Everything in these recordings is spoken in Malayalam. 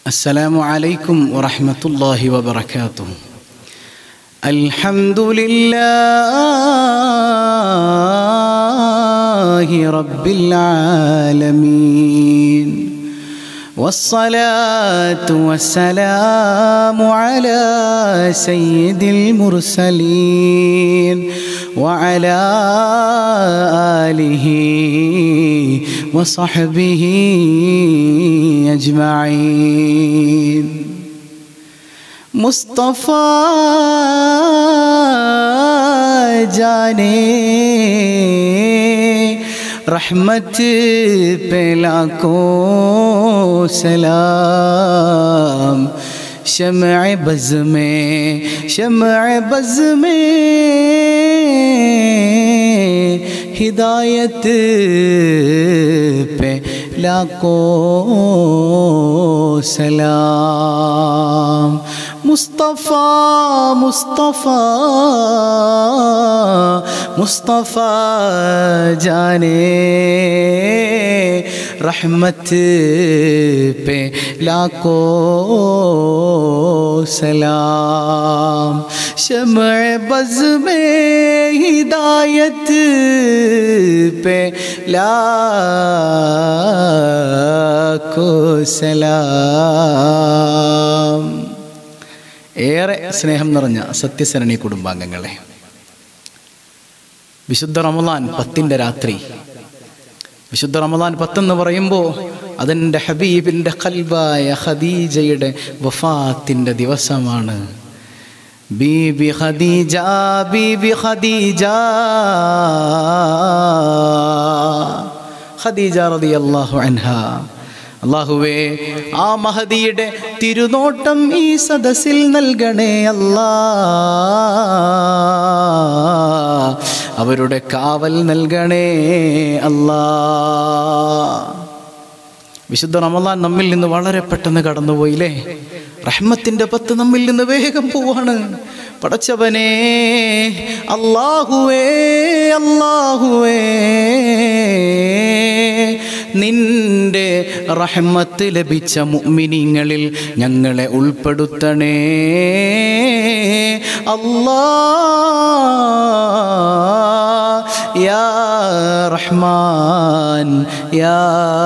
السلام عليكم ورحمة الله وبركاته الحمد لله رب العالمين والصلاة والسلام على سيد المرسلين وعلى آله وصحبه أجمعين مصطفى जाने रहमत पे लाखों सलाम शमع बज़ में शमع बज़ में हिदायत पे लाखों सलाम मुस्तफ़ा मुस्तफ़ा मुस्तफ़ा जाने रहमत पे लाखों सलाम शमع बज़ में हिदायत पे लाखों സലാം ഏറെ സ്നേഹം നിറഞ്ഞ സത്യസരണി കുടുംബാംഗങ്ങളെ വിശുദ്ധ റമദാൻ പത്തിൻ്റെ രാത്രി വിശുദ്ധ റമദാൻ പത്തെന്ന് പറയുമ്പോൾ അതെൻ്റെ ഹബീബിൻ്റെ കൽബായ ഖദീജയുടെ വഫാത്തിൻ്റെ ദിവസമാണ് ബീബി ഖദീജ ബീബി ഖദീജ ഖദീജ റളിയല്ലാഹു അൻഹ അള്ളാഹുവേ ആ മഹദിയുടെ തിരുനോട്ടം ഈ സദസ്സിൽ നൽകണേ അല്ലാ അവരുടെ കാവൽ നൽകണേ അല്ലാ വിശുദ്ധ റമദാൻ നമ്മിൽ നിന്ന് വളരെ പെട്ടെന്ന് കടന്നുപോയില്ലേ റഹ്മത്തിന്റെ പത്ത് നമ്മിൽ നിന്ന് വേഗം പോവാണ് പടച്ചവനെ അല്ലാഹുവേ അല്ലാഹുവേ നിന്റെ റഹ്മത്ത് ലഭിച്ച മുഅ്മിനീങ്ങളിൽ ഞങ്ങളെ ഉൾപ്പെടുത്തണേ അല്ലാ യാ റഹ്മാൻ യാ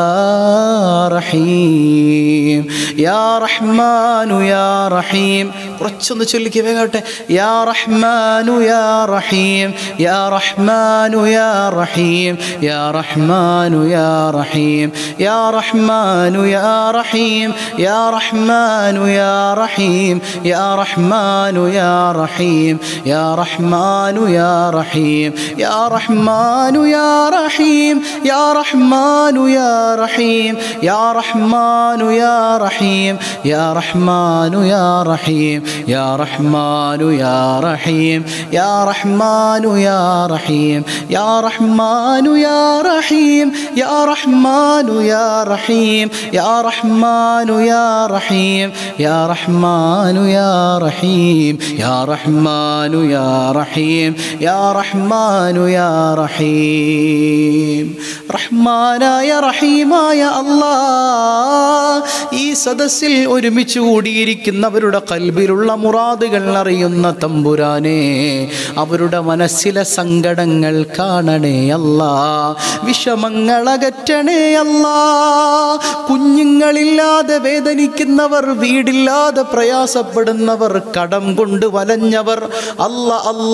റഹീം യാ റഹ്മാനു യാ റഹീം കുറച്ചൊന്ന് ചൊല്ലിക്ക് വേഗട്ടെ യാ റഹ്മാനു യാ റഹീം യാ റഹ്മാനു യാ റഹീം യാ റഹ്മാനു യാ റഹീം യാ റഹ്മാനു യാ റഹീം യാ റഹ്മാനു യാ റഹീം യാ റഹ്മാനു യാ റഹീം യാ റഹ്മാനു യാ റഹീം യാ റഹ്മാനു യാ റഹീം യാ റഹ്മാനു യാ റഹീം യാ റഹ്മാനു യാ റഹീം യാ റഹ്മാനു യാ റഹീം യാ റഹ്മാനു യാ റഹീം യാ റഹ്മാനു യാ റഹീം യാ റഹ്മാനു യാ റഹീം യാ റഹ്മാനു യാ റഹീം യാ റഹ്മാനു യാ റഹീം യാ റഹ്മാനു യാ റഹീം യാ റഹ്മാനു യാ റഹീം യാ റഹ്മാനു യാ റഹീം റഹ്മാനായ റഹീമായ അല്ലാ ഈ സദസ്സിൽ ഒരുമിച്ച് കൂടിയിരിക്കുന്നവരുടെ കൽബിലുള്ള മുറാദുകൾ അറിയുന്ന തമ്പുരാനെ അവരുടെ മനസ്സിലെ സങ്കടങ്ങൾ കാണണേ അല്ല വിഷമങ്ങൾ അകറ്റണേ അല്ല കുഞ്ഞുങ്ങളില്ലാതെ വേദനിക്കുന്നവർ വീടില്ലാതെ പ്രയാസപ്പെടുന്നവർ കടം കൊണ്ട് വലഞ്ഞവർ അല്ല അല്ല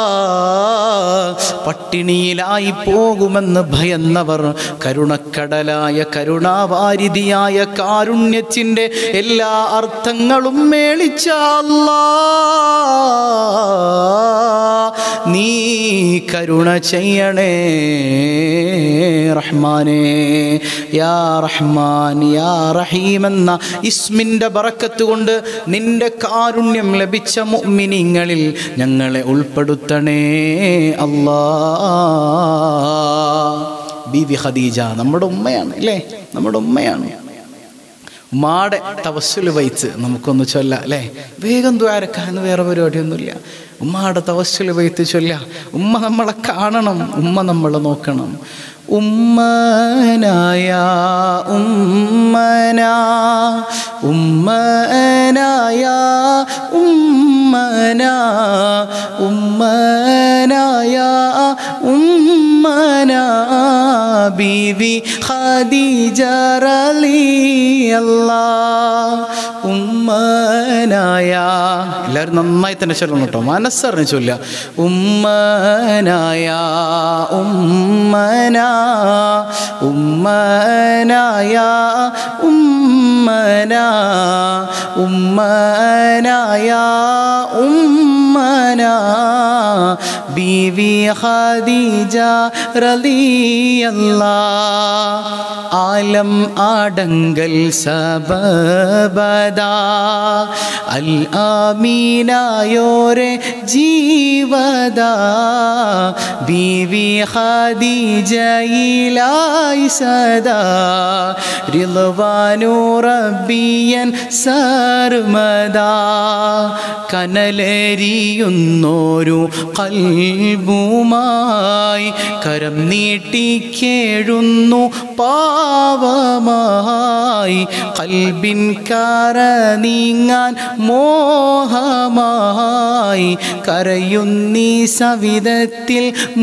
പട്ടിണിയിലായി പോകുമെന്ന് ഭയന്നവർ കരുണക്കടലായ കരുണാവാരിധിയായ കാരുണ്യത്തിൻ്റെ എല്ലാ അർത്ഥങ്ങളും മേളിച്ച അല്ലാ നീ കരുണ ചെയ്യണേ റഹ്മാനേ യാ റഹ്മാൻ യാ റഹീം എന്ന ഇസ്മിൻ്റെ ബറക്കത്ത് കൊണ്ട് നിന്റെ കാരുണ്യം ലഭിച്ച മുഅ്മിനീങ്ങളിൽ ഞങ്ങളെ ഉൾപ്പെടുത്തണേ അല്ലാ ബീവി ഖദീജ നമ്മുടെ ഉമ്മയാണ് അല്ലേ നമ്മുടെ ഉമ്മയാണ് ഉമ്മാടെ തവസ്സുൽ വൈത്ത് നമുക്കൊന്ന് ചൊല്ല അല്ലേ വേഗം ദ്വാരക്കാൻ വേറെ പരിപാടിയൊന്നുമില്ല ഉമ്മാടെ തവസ്സുൽ വൈത്ത് ചൊല്ല ഉമ്മ നമ്മളെ കാണണം ഉമ്മ നമ്മളെ നോക്കണം ഉമ്മനായ ഉമ്മന ഉമ്മനായ ഉമ്മന ഉമ്മനായ ഉമ്മന ബീവി ഖദീജ റളിയല്ലാ ഉമ്മനായ എല്ലാവരും നന്നായി തന്നെ ചൊല്ലണം കേട്ടോ മനസ്സറിഞ്ഞ് ചൊല്ല ഉമ്മനായ ഉമ്മന ഉമ്മനായ ഉമ്മന ഉമ്മനായ ഉമ്മന ബീവി ഖദീജ റളിയല്ലാ ആലം ആടങ്കൽ സബബദാ അൽ ആമീനായോരെ ജീവദാ ബീവി ഖദീജയിലായി സദാ റിളവാനു റബ്ബിയൻ സർമദാ കനലരിയുന്നോരു കൽബുമായി കരം നീട്ടിക്കേഴുന്നു പാവമായി കൽബിൻ കര നീങ്ങാൻ മോഹമായി കരയുന്നീ സവിധത്തിൽ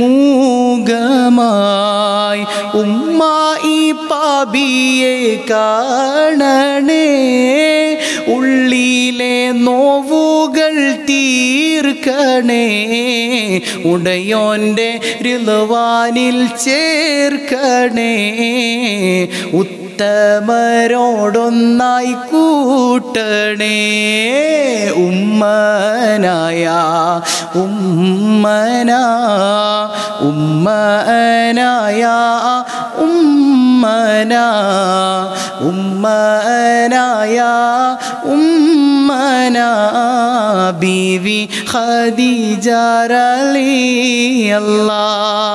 മൂകമായി ഉമ്മ ഈ പാപിയെ കാണണേ ഉള്ളിലെ നോവുകൾ തീർക്കണേ ഉടയോൻ്റെ രിളുവാനിൽ ചേർക്കണേ ഉത്തമരോടൊന്നായി കൂട്ടണേ ഉമ്മനായ ഉമ്മന ഉമ്മനായ ഉമ്മന ഉമ്മനായ ഉമ്മന ബീവി ഖദീജ റളിയല്ലാ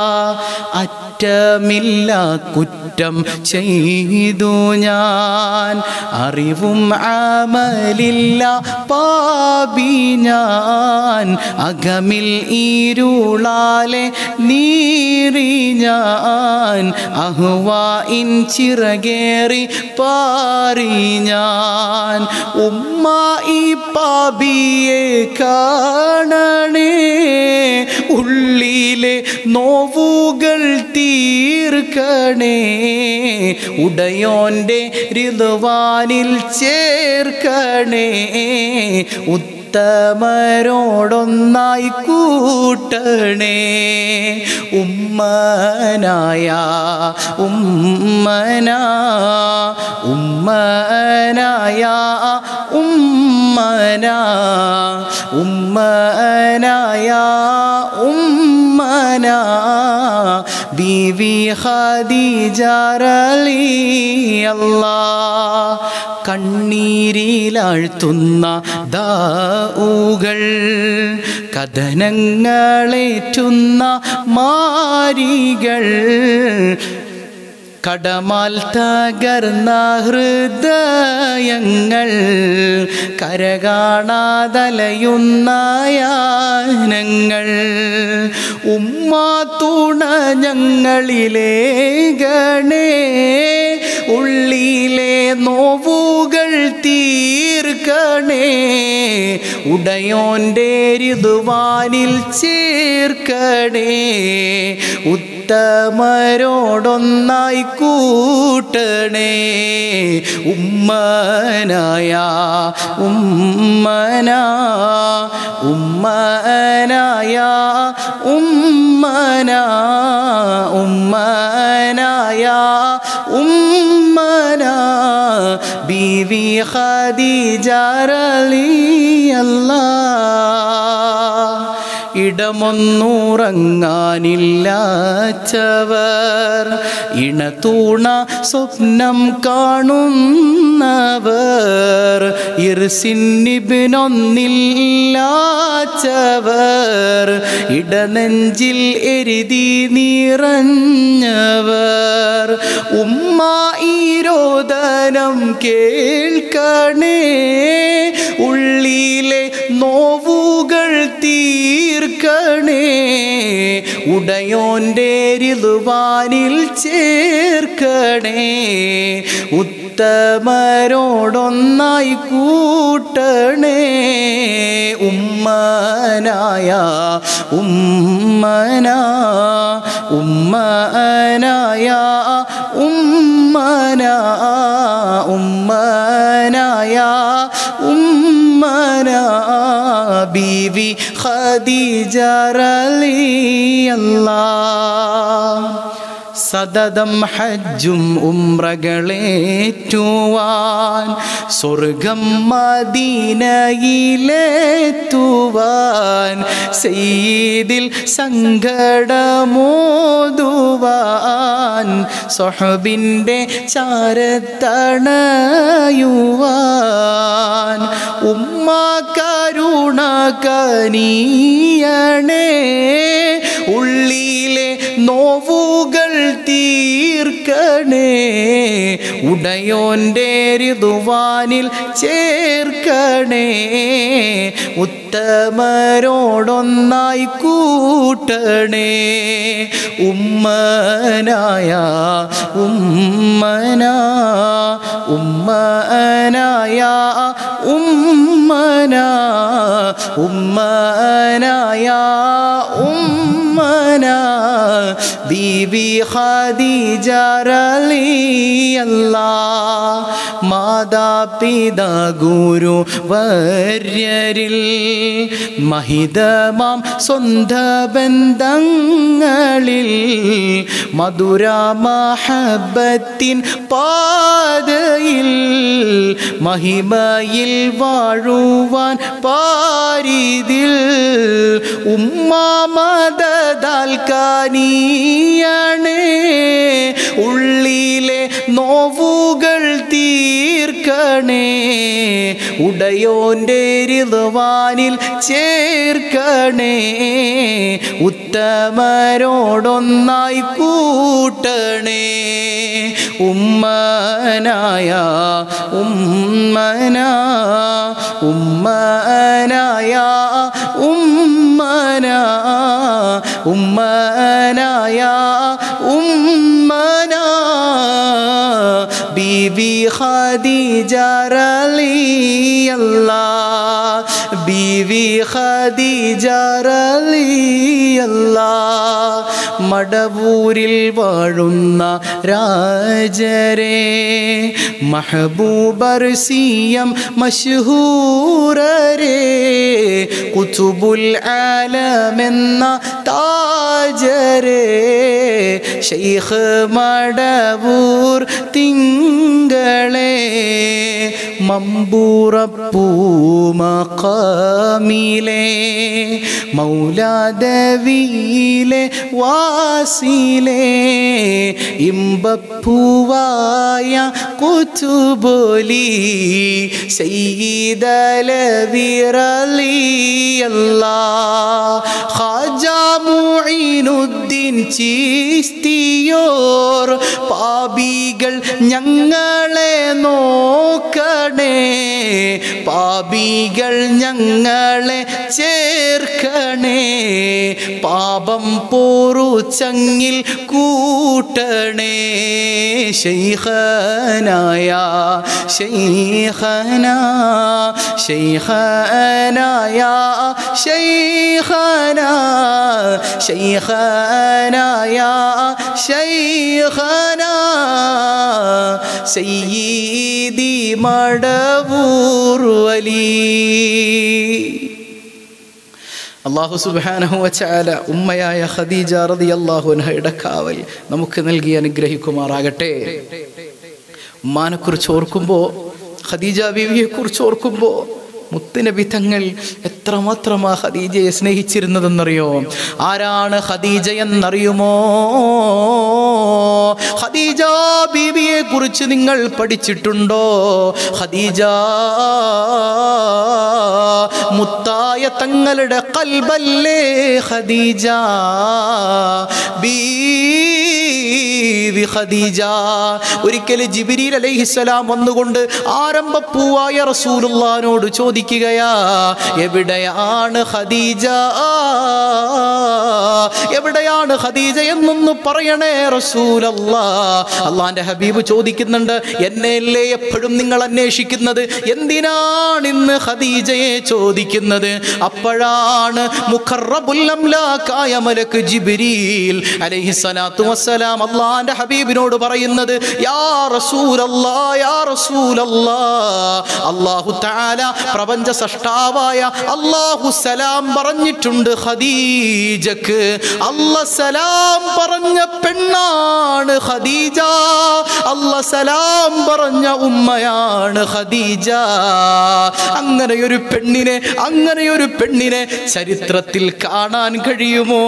അറ്റമില്ല കുറ്റം ചെയ്തു ഞാൻ അറിവും അമലില്ല പാപി ഞാൻ അകമിൽ ഈരുളാലെ നീറി ഞാൻ അഹ്വാ ഇൻ ചിറകേറി പാറി ഞാൻ ഉമ്മ ഈ പാപിയെ കാണണേ ഉള്ളിലെ നോവുകൾ തീർക്കണേ ഉടയോൻ്റെ രിതുവാനിൽ ചേർക്കണേ ഉത്തമരോടൊന്നായി കൂട്ടണേ ഉമ്മനായ ഉമ്മന ഉമ്മനായ ഉമ്മന ഉമ്മനായ ഉമ്മന ബീവി ഖദീജ റളിയല്ലാ കണ്ണീരിലാഴ്ത്തുന്ന ദാവുകൾ കഥനങ്ങളേറ്റുന്ന മാരികൾ കടമാൽ തകർന്ന ഹൃദയങ്ങൾ കരകാണാതലയുന്ന യാനങ്ങൾ ഉമ്മ തുണ ഞങ്ങളിലെ ഗണേ ഉള്ളിലെ നോവുകൾ തീർക്കണേ ഉടയോൻ്റെ രിതുവാനിൽ ചേർക്കണേ ഉത്തമരോടൊന്നായി കൂട്ടണേ ഉമ്മനായ ഉമ്മന ഉമ്മനായ ഉമ്മന ഉമ്മനായ ഉമ്മന ബീവി ഖദീജ റളിയല്ലാ ഇടമൊന്നുറങ്ങാനില്ലാച്ചവർ ഇണതൂണ സ്വപ്നം കാണുന്നവർ ഇർസിന്നിബിനൊന്നില്ലാച്ചവർ ഇടനെഞ്ചിൽ എരുതി നിറഞ്ഞവർ ഉമ്മ ഈരോദനം കേൾക്കണേ ഉള്ളിലെ നോവുകൾ തീർക്കണേ ഉടയോൻ്റെ രിതുവാനിൽ ചേർക്കണേ ഉത്തമരോടൊന്നായി കൂട്ടണേ ഉമ്മനായ ഉമ്മന ഉമ്മനായ ഉമ്മന ഉമ്മനായ ഉമ്മന ബീവി ഖദീജ റളിയല്ലാ സതതം ഹജ്ജും ഉംറകളേറ്റുവാൻ സ്വർഗം മദീനയിലെത്തുവാൻ സെയ്തിൽ സങ്കടമോതുവാൻ സൊഹബിൻ്റെ ചാരത്തണയുവാൻ ഉമ്മ കരുണ കനിയണേ ഉള്ളിലെ നോവുകൾ തീർക്കണേ ഉടയോൻ്റെ ഋതുവാനിൽ ചേർക്കണേ ഉത്തമരോടൊന്നായി കൂട്ടണേ ഉമ്മനായ ഉമ്മന ഉമ്മനായ ഉമ്മന ഉമ്മനായ ഉമ്മന ബീബി ഖദീജ റളിയല്ലാ മാതാപിതാ ഗുരു വര്യരിൽ മഹിതമാം സ്വന്ത ബന്ധങ്ങളിൽ മധുര മഹബത്തിൻ പാതയിൽ മഹിമയിൽ വാഴുവാൻ പാരിതിൽ ഉമ്മാമദാൽ കാനിയണേ ഉള്ളിലെ നോവുകൾ തീർക്കണേ ഉടയോൻ്റെ രിതുവാനിൽ ചേർക്കണേ ഉത്തമരോടൊന്നായി കൂട്ടണേ ഉമ്മനായ ഉമ്മന ഉമ്മനായ ഉമ്മന ഉമ്മനായ ഉമ്മന ബീബി ഖദീജ റളിയല്ലാ ബീവി ഖദീജ റളിയല്ലാ മടവൂരിൽ വാഴുന്ന രാജരെ മഹബൂബർ സിയം മഷഹൂരരെ കുതുബുൽ ആലമെന്ന താജരെ ഷെയ്ഖ് മടവൂർ തിങ്കളെ മമ്പൂറപ്പൂ മഖാമിലെ മൗലാദവിയിലെ വാസിലെ ഇമ്പപ്പൂവായ കുത്തുബോലി സയ്യിദലവിറലിയല്ലാ ഖാജ മുഈനുദ്ദീൻ ചീസ്തിയോർ പാപികൾ ഞങ്ങളെ നോക്കണേ പാപികൾ ഞങ്ങളെ ചേർക്കണേ പാപം പോറുച്ചങ്ങിൽ കൂട്ടണേ ശൈഖനായ ശൈഖന ശൈഖനായ ശൈഖന ശൈഖനായ ശൈഖന സയ്യീദി മടവൂർ വലി അള്ളാഹു സുബാനഹു വച്ചാല ഉമ്മയായ ഖദീജ റതി അള്ളാഹു അൻഹയുടെ കാവൽ നമുക്ക് നൽകി അനുഗ്രഹിക്കുമാറാകട്ടെ ഉമ്മാനെക്കുറിച്ച് ഓർക്കുമ്പോൾ ഖദീജ ബീവിയെക്കുറിച്ച് ഓർക്കുമ്പോൾ മുത്തുനബി തങ്ങൾ എത്രമാത്രമാ ഖദീജയെ സ്നേഹിച്ചിരുന്നതെന്നറിയോ ആരാണ് ഖദീജ എന്നറിയുമോ ഖദീജ ബീവിയെ കുറിച്ച് നിങ്ങൾ പഠിച്ചിട്ടുണ്ടോ ഖദീജ മുത്തായ തങ്ങളുടെ കൽബല്ലേ ഖദീജ ബീ ബീവി ഖദീജ ഒരിക്കൽ ജിബിരിൽ അലൈഹിസ്സലാം വന്നുകൊണ്ട് ആരംഭപ്പൂവായ റസൂലുള്ളാനോട് ചോദിക്കുകയാ എവിടെയാണ് ഖദീജ എവിടെയാണ് ഖദീജ എന്നൊന്ന് പറയണേ റസൂലല്ലാ അള്ളാന്റെ ഹബീബ് ചോദിക്കുന്നുണ്ട് എന്നെയല്ലേ എപ്പോഴും നിങ്ങൾ അന്വേഷിക്കുന്നത് എന്തിനാണ് ഇന്ന് ഖദീജയെ ചോദിക്കുന്നത് അപ്പോഴാണ് മുഖറബുല്ലംലാക്കായ മലക്ക് ജിബ്രീൽ അലൈഹിസ്സലാത്തു വസ്സലാം അള്ളാന്റെ ഹബീബിനോട് പറയുന്നത് യാ റസൂലല്ലാ യാ റസൂലല്ലാ അല്ലാഹു തആല പ്രപഞ്ച സൃഷ്ടാവായ അല്ലാഹു സലാം പറഞ്ഞിട്ടുണ്ട് ഖദീജക്ക് അല്ല സലാം പറഞ്ഞ പെണ്ണാണ് ഖദീജ അല്ല സലാം പറഞ്ഞ ഉമ്മയാണ് ഖദീജ അങ്ങനെ ഒരു പെണ്ണിനെ അങ്ങനെ ഒരു പെണ്ണിനെ ചരിത്രത്തിൽ കാണാൻ കഴിയുമോ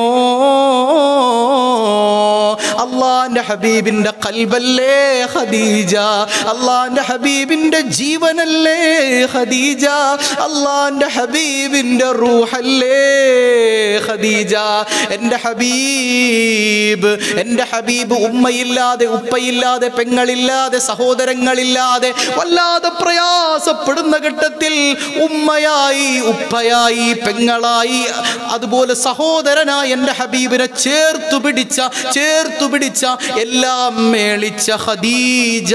അള്ളാന്റെ ഹബീബിന്റെ കൽബല്ലേ ഖദീജ അള്ളാന്റെ ഹബീബിന്റെ ജീവനല്ലേ ഖദീജ അള്ളാന്റെ ഹബീബിന്റെ റൂഹല്ലേ ഖദീജ എൻ്റെ ഹബീബ് എൻ്റെ ഹബീബ് ഉമ്മയില്ലാതെ ഉപ്പയില്ലാതെ പെങ്ങളില്ലാതെ സഹോദരങ്ങളില്ലാതെ വല്ലാതെ പ്രയാസപ്പെടുന്ന ഘട്ടത്തിൽ ഉമ്മയായി ഉപ്പയായി പെങ്ങളായി അതുപോലെ സഹോദരനായി എൻ്റെ ഹബീബിനെ ചേർത്തു പിടിച്ച ചേർത്തു പിടിച്ച എല്ലാം മേളിച്ച ഖദീജ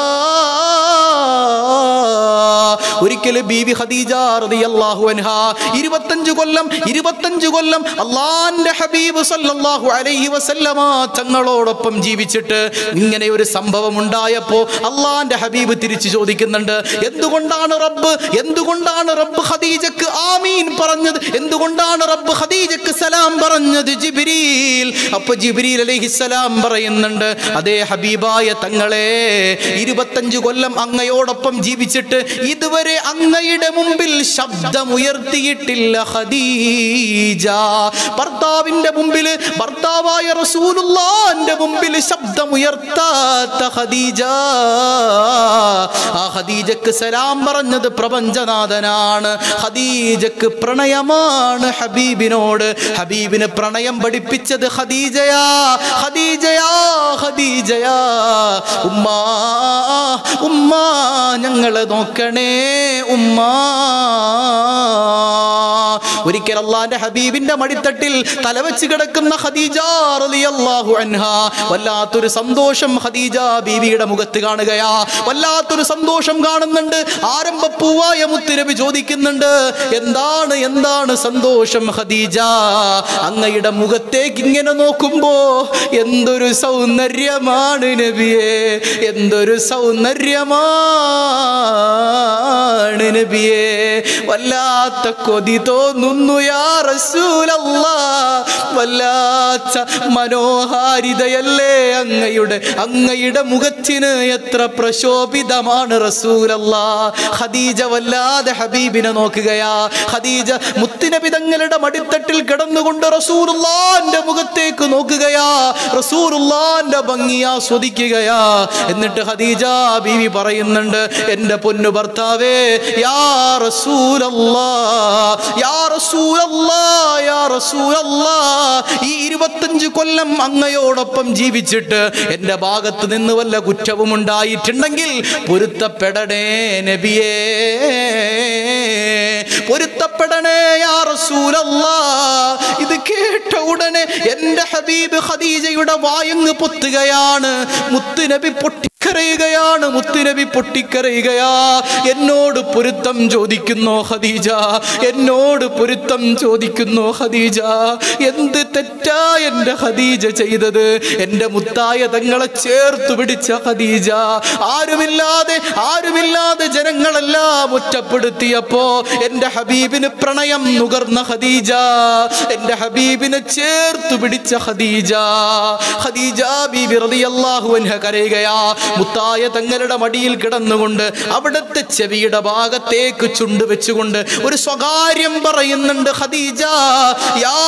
ഒരിക്കലും ബീവി ഖദീജ റളിയല്ലാഹു അൻഹ ഇരുപത്തഞ്ച് കൊല്ലം ഇരുപത്തഞ്ച് കൊല്ലം അള്ളാന്റെ ഹബീബ് സല്ലല്ലാഹു അലൈഹി വസല്ലമ തങ്ങളോടൊപ്പം ജീവിച്ചിട്ട് ഇങ്ങനെ ഒരു സംഭവം ഉണ്ടായപ്പോ അള്ളാന്റെ ഹബീബ് തിരിച്ചു ചോദിക്കുന്നുണ്ട് എന്തുകൊണ്ടാണ് റബ്ബ് എന്തുകൊണ്ടാണ് റബ്ബ് ഖദീജക്ക് ആമീൻ പറഞ്ഞത് എന്തുകൊണ്ടാണ് റബ്ബ് ഖദീജക്ക് സലാം പറഞ്ഞത് ജിബ്രീൽ അപ്പൊ ജിബ്രീൽ അലൈഹിസ്സലാം പറയുന്നുണ്ട് അതേ ഹബീബായ തങ്ങളെ ഇരുപത്തഞ്ച് കൊല്ലം അങ്ങയോടൊപ്പം ജീവിച്ചിട്ട് ഇതുവരെ അങ്ങയുടെ മുമ്പിൽ ശബ്ദമുയർത്തിയിട്ടില്ല ഖദീജ ഭർത്താവിന്റെ മുമ്പിൽ ഭർത്താവായ റസൂലുള്ളാന്റെ മുമ്പിൽ ശബ്ദമുയർത്താത്ത ഖദീജ ആ ഖദീജക്ക് സലാം പറഞ്ഞത് പ്രപഞ്ചനാഥനാണ് ഖദീജക്ക് പ്രണയമാണ് ഹബീബിനോട് ഹബീബിന് പ്രണയം പഠിപ്പിച്ചത് ഖദീജയാ ഖദീജയാ ഖദീജയാ ഉമ്മാ ഉമ്മാ ഞങ്ങളെ നോക്കണേ ഉമ്മാ ഒരിക്കൽ അള്ളാന്റെ ഹബീബിന്റെ മടിത്തട്ടിൽ തലവെച്ച് കിടക്കുന്ന ഖദീജ റളിയല്ലാഹു അൻഹ വല്ലാത്തൊരു സന്തോഷം ഖദീജ ബീവിയുടെ മുഖത്ത് കാണുകയാ വല്ലാത്തൊരു സന്തോഷം കാണുന്നുണ്ട് ആരംഭപ്പൂവായ മുത്തുനബി ചോദിക്കുന്നുണ്ട് എന്താണ് എന്താണ് സന്തോഷം ഖദീജ അങ്ങയുടെ മുഖത്തേക്ക് ഇങ്ങനെ നോക്കുമ്പോ എന്തൊരു സൗന്ദര്യമാണ് നബിയെ എന്തൊരു സൗന്ദര്യമാണ് നബിയെ വല്ലാത്ത കൊതി തോന്നുന്നു യാ റസൂലല്ലാ വല്ലാത്ത മനോഹാരിതയല്ലേ അങ്ങയുടെ അങ്ങയുടെ മുഖത്തിന് എത്ര പ്രശോഭിതമാണ് റസൂലല്ലാ ഖദീജ വല്ലാതെ ഹബീബിനെ നോക്കുകയാ ഖദീജ മുത്തുനബി തങ്ങളുടെ മടിത്തട്ടിൽ കിടന്നുകൊണ്ട് റസൂലുള്ളാന്റെ മുഖത്തേക്ക് നോക്കുകയാ റസൂലുള്ളാന്റെ ഭംഗി ആസ്വദിക്കുകയാ എന്നിട്ട് ഖദീജ ബീവി പറയുന്നുണ്ട് എൻ്റെ പൊന്നു ഭർത്താവേ യാ റസൂലല്ലാ യാ റസൂലല്ലാ യാ റസൂലല്ലാ ഈ ഇരുപത്തഞ്ച് കൊല്ലം അങ്ങയോടൊപ്പം ജീവിച്ചിട്ട് എൻ്റെ ഭാഗത്ത് നിന്ന് വല്ല കുറ്റവും ഉണ്ടായിട്ടുണ്ടെങ്കിൽ പൊരുത്തപ്പെടണേ നബിയേ പൊരുത്തപ്പെടണേ യാ റസൂലല്ലാ ഇത് കേട്ട ഉടനെ എൻ്റെ ഹബീബ് ഖദീജയുടെ വായങ്ങ് പൊത്തുകയാണ് മുത്തുനബി പൊട്ടിക്കരയുകയാണ് മുത്തുനബി പൊട്ടിക്കരയുകയാ എന്നോട് പൊരുത്തം ചോദിക്കുന്നു ഖദീജ എന്നോട് പൊരുത്തം ചോദിക്കുന്നു ഖദീജ എന്ത് തെറ്റാ എൻ്റെ ഖദീജ ചെയ്തത് എൻ്റെ മുത്തായ തങ്ങളെ ചേർത്ത് പിടിച്ച ഖദീജ ആരുമില്ലാതെ ആരുമില്ലാതെ ജനങ്ങളെല്ലാം ഒറ്റപ്പെടുത്തിയപ്പോ എൻ്റെ ഹബീബിന് പ്രണയം നുകർന്ന ഖദീജ എൻ്റെ ഹബീബിനെ ചേർത്ത് പിടിച്ച ഖദീജ ഖദീജ ബീബി റളിയല്ലാഹു അൻഹ കരയുകയാ മുത്തായ തങ്ങളുടെ മടിയിൽ കിടന്നുകൊണ്ട് അവിടുത്തെ ചെവിയുടെ ഭാഗത്തേക്ക് ചുണ്ട് വെച്ചുകൊണ്ട് ഒരു സ്വകാര്യം പറയുന്നുണ്ട് ഖദീജ യാ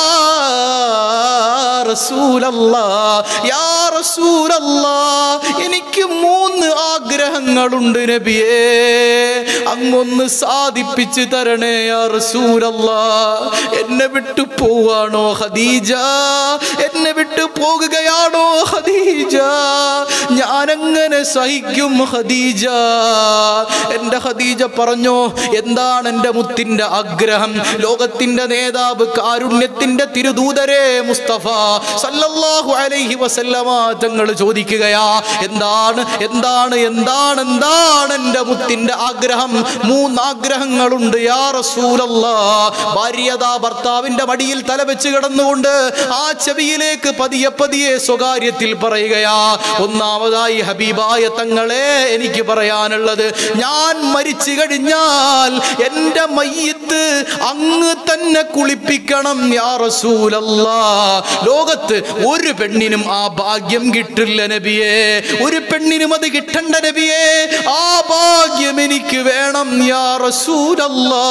റസൂലല്ലാ യാ റസൂലല്ലാ എനിക്ക് മൂന്ന് ആഗ്രഹങ്ങളുണ്ട് നബിയേ അങ്ങൊന്ന് സാധിപ്പിച്ചു തരണേ യാ റസൂലല്ലാ എന്നെ വിട്ടു പോവാണോ ഖദീജ എന്നെ വിട്ടു പോകുകയാണോ ഖദീജ ഞാനങ്ങനെ സഹിക്കും ഖദീജ എൻ്റെ ഖദീജ പറഞ്ഞോ എന്താണ് എൻ്റെ മുത്തിന്റെ ആഗ്രഹം ലോകത്തിന്റെ നേതാവ് കാരുണ്യത്തിന്റെ തിരുദൂതരെ മുസ്തഫ സല്ലല്ലാഹു അലൈഹി വസല്ലമ തങ്ങൾ ചോദിക്കുകയാ എന്താണ് എന്താണ് എന്താണ് എന്താണ് എൻ്റെ മുത്തിന്റെ ആഗ്രഹം മൂന്ന് ആഗ്രഹങ്ങളുണ്ട് യാ റസൂലല്ലാ ഭാര്യതാ ഭർത്താവിന്റെ മടിയിൽ തല വെച്ച് കിടന്നുകൊണ്ട് ആ ചെവിയിലേക്ക് പതിയെ പതിയെ സ്വകാര്യത്തിൽ പറയുകയാ ഒന്നാമതായി ഹബീബായ തങ്ങളെ എനിക്ക് പറയാനുള്ളത് ഞാൻ മരിച്ചു കഴിഞ്ഞാൽ എൻ്റെ മയ്യത്ത് അങ്ങ് തന്നെ കുളിപ്പിക്കണം യാ റസൂലല്ലാ ലോകത്ത് ഒരു പെണ്ണിനും ആ ഭാഗ്യം കിട്ടില്ല നബിയേ ഒരു പെണ്ണിനും അത് കിട്ടണ്ട നബിയേ ആ ഭാഗ്യം എനിക്ക് വേണം യാ റസൂലല്ലാ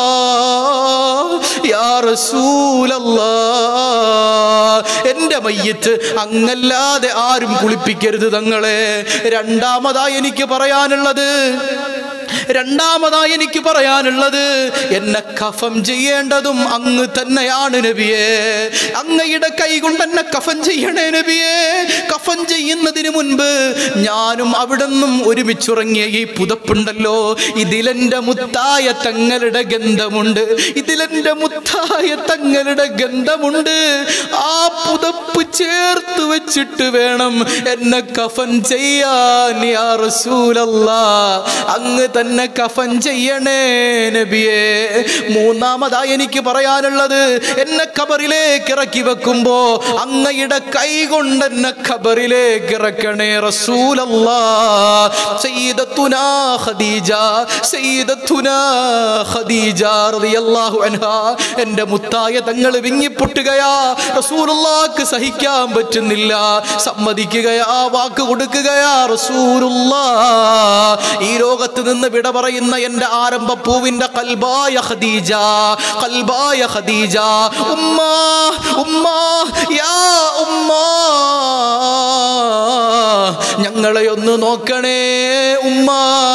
യാ റസൂലല്ലാ എൻ്റെ മയ്യത്ത് അങ്ങല്ലാതെ ആരും കുളിപ്പിക്കരുത് തങ്ങളെ രണ്ടാമതായി എനിക്ക് പറയാനുള്ളത് രണ്ടാമതായി എനിക്ക് പറയാനുള്ളത് എന്നെ കഫം ചെയ്യേണ്ടതും അങ്ങ് തന്നെയാണ് നബിയെ അങ്ങയുടെ കൈ കൊണ്ട് എന്നെ കഫൻ ചെയ്യണേ നബിയെ കഫൻ ചെയ്യുന്നതിന് മുൻപ് ഞാനും അവിടെ നിന്നും ഒരുമിച്ചുറങ്ങിയ ഈ പുതപ്പുണ്ടല്ലോ ഇതിലെന്റെ മുത്തായ തങ്ങളുടെ ഗന്ധമുണ്ട് ഇതിലെന്റെ മുത്തായ തങ്ങളുടെ ഗന്ധമുണ്ട് ആ പുതപ്പ് ചേർത്ത് വെച്ചിട്ട് വേണം എന്നെ കഫൻ ചെയ്യാൻ യാ റസൂലല്ലാ അങ്ങ് തന്നെ കഫൻ ചെയ്യണേ നബിയേ മൂന്നാമതായി എനിക്ക് പറയാനുള്ളത് എന്നെ ഖബറിലേക്ക് ഇറക്കി വെക്കുമ്പോ അങ്ങയുടെ കൈ കൊണ്ട് എന്നെ ഖബറിലേക്ക് ഇറക്കണേ റസൂലല്ലാ സയ്യിദത്തുനാ ഖദീജ സയ്യിദത്തുനാ ഖദീജ റളിയല്ലാഹു അൻഹാ എൻ്റെ മുത്തായ തങ്ങൾ വിങ്ങിപ്പൊട്ടുകയാ റസൂലുള്ളാക്ക് സഹിക്കാൻ പറ്റുന്നില്ല സമ്മതിക്കുകയാ വാക്ക് കൊടുക്കുകയാ റസൂലുള്ളാ ഈ ലോകത്ത് നിന്ന് വിട പറയുന്ന എൻ്റെ ആരംഭ പൂവിൻ്റെ കൽബായ ഖദീജ കൽബായ ഖദീജ ഉമ്മ ഉമ്മ യാ ഉമ്മ ഞങ്ങളെ ഒന്ന് നോക്കണേ ഉമ്മ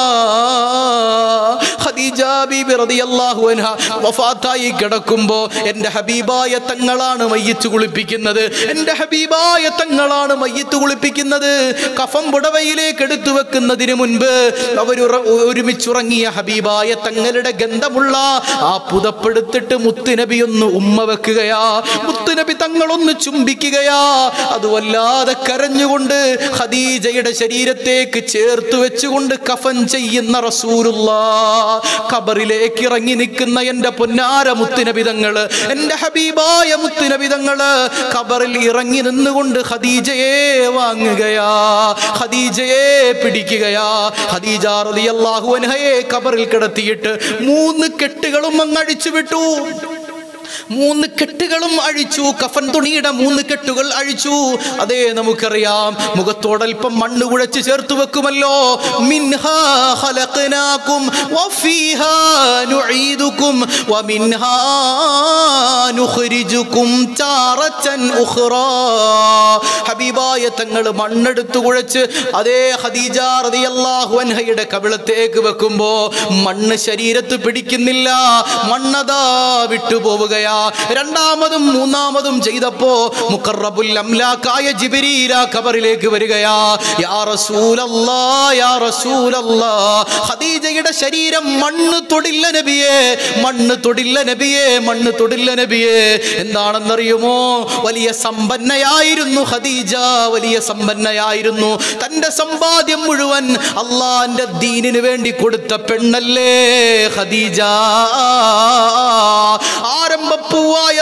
ഖദീജ ബീബി റളിയല്ലാഹു അൻഹ വഫാത്തായി കിടക്കുമ്പോ എൻ്റെ ഹബീബായ തങ്ങളാണ് മയ്യത്ത് കുളിപ്പിക്കുന്നത് എൻ്റെ ഹബീബായ തങ്ങളാണ് മയ്യത്ത് കുളിപ്പിക്കുന്നത് കഫം പുടവയിലേക്ക് എടുത്തു വെക്കുന്നതിന് മുൻപ് അവർ ഒരുമിച്ചുറങ്ങിയ ഹബീബായ തങ്ങളുടെ ഗന്ധമുള്ള ആ പുതപ്പെടുത്തിട്ട് മുത്തുനബി ഒന്ന് ഉമ്മ വെക്കുകയാ മുത്തുനബി തങ്ങളൊന്ന് ചുംബിക്കുകയാ അത് വല്ലാതെ കരഞ്ഞുകൊണ്ട് ഖദീജയുടെ ശരീരത്തേക്ക് ചേർത്ത് വെച്ചുകൊണ്ട് കഫൻ ചെയ്യുന്ന റസൂലുള്ള ഖബറിലേക്ക് ഇറങ്ങി നിൽക്കുന്ന എൻ്റെ പൊന്നാര മുത്തുനബിതങ്ങള് എൻ്റെ ഹബീബായ മുത്തുനബിതങ്ങള് ഖബറിൽ ഇറങ്ങി നിന്നുകൊണ്ട് ഖദീജയെ വാങ്ങുകയാ ഖദീജയെ പിടിക്കുകയാ ഖദീജ റളിയല്ലാഹു അൻഹയെ ഖബറിൽ കിടത്തിയിട്ട് മൂന്ന് കെട്ടുകളും അങ്ങ് അഴിച്ചു വിട്ടു മൂന്ന് കെട്ടുകളും അഴിച്ചു കഫൻ തുണിയുടെ മൂന്ന് കെട്ടുകൾ അഴിച്ചു അതേ നമുക്കറിയാം മുഖത്തോടൽപ്പം മണ്ണ് കുഴച്ച് ചേർത്ത് വെക്കുമല്ലോ മിൻഹാ ഖലഖനാകും വഫീഹാ നുഈദുകും വമിൻഹാ നുഖ്രിജുകും താറത്തൻ ഉഖ്റാ ഹബീബായ തങ്ങൾ മണ്ണെടുത്ത് കുഴച്ച് അതേ ഖദീജ റളിയല്ലാഹു അൻഹയുടെ കവിളത്തേക്ക് വെക്കുമ്പോ മണ്ണ് ശരീരത്ത് പിടിക്കുന്നില്ല മണ്ണതാ വിട്ടുപോവുകയാ രണ്ടാമതും മൂന്നാമതും ചെയ്തപ്പോ മുഖറബുൽ അംലാക്കായ ജിബിരീല ഖബറിലേക്ക് വരികയാ യാ റസൂലല്ലാ യാ റസൂലല്ലാ ഖദീജയുടെ ശരീരം മണ്ണ് തൊടില്ല നബിയേ മണ്ണ് തൊടില്ല നബിയേ മണ്ണ് തൊടില്ല നബിയേ എന്താണെന്നറിയുമോ വലിയ സമ്പന്നയായിരുന്നു ഖദീജ വലിയ സമ്പന്നയായിരുന്നു തന്റെ സമ്പാദ്യം മുഴുവൻ അള്ളാന്റെ ദീനിന് വേണ്ടി കൊടുത്ത പെണ്ണല്ലേ ഖദീജ ആരംഭപ്പൂവായ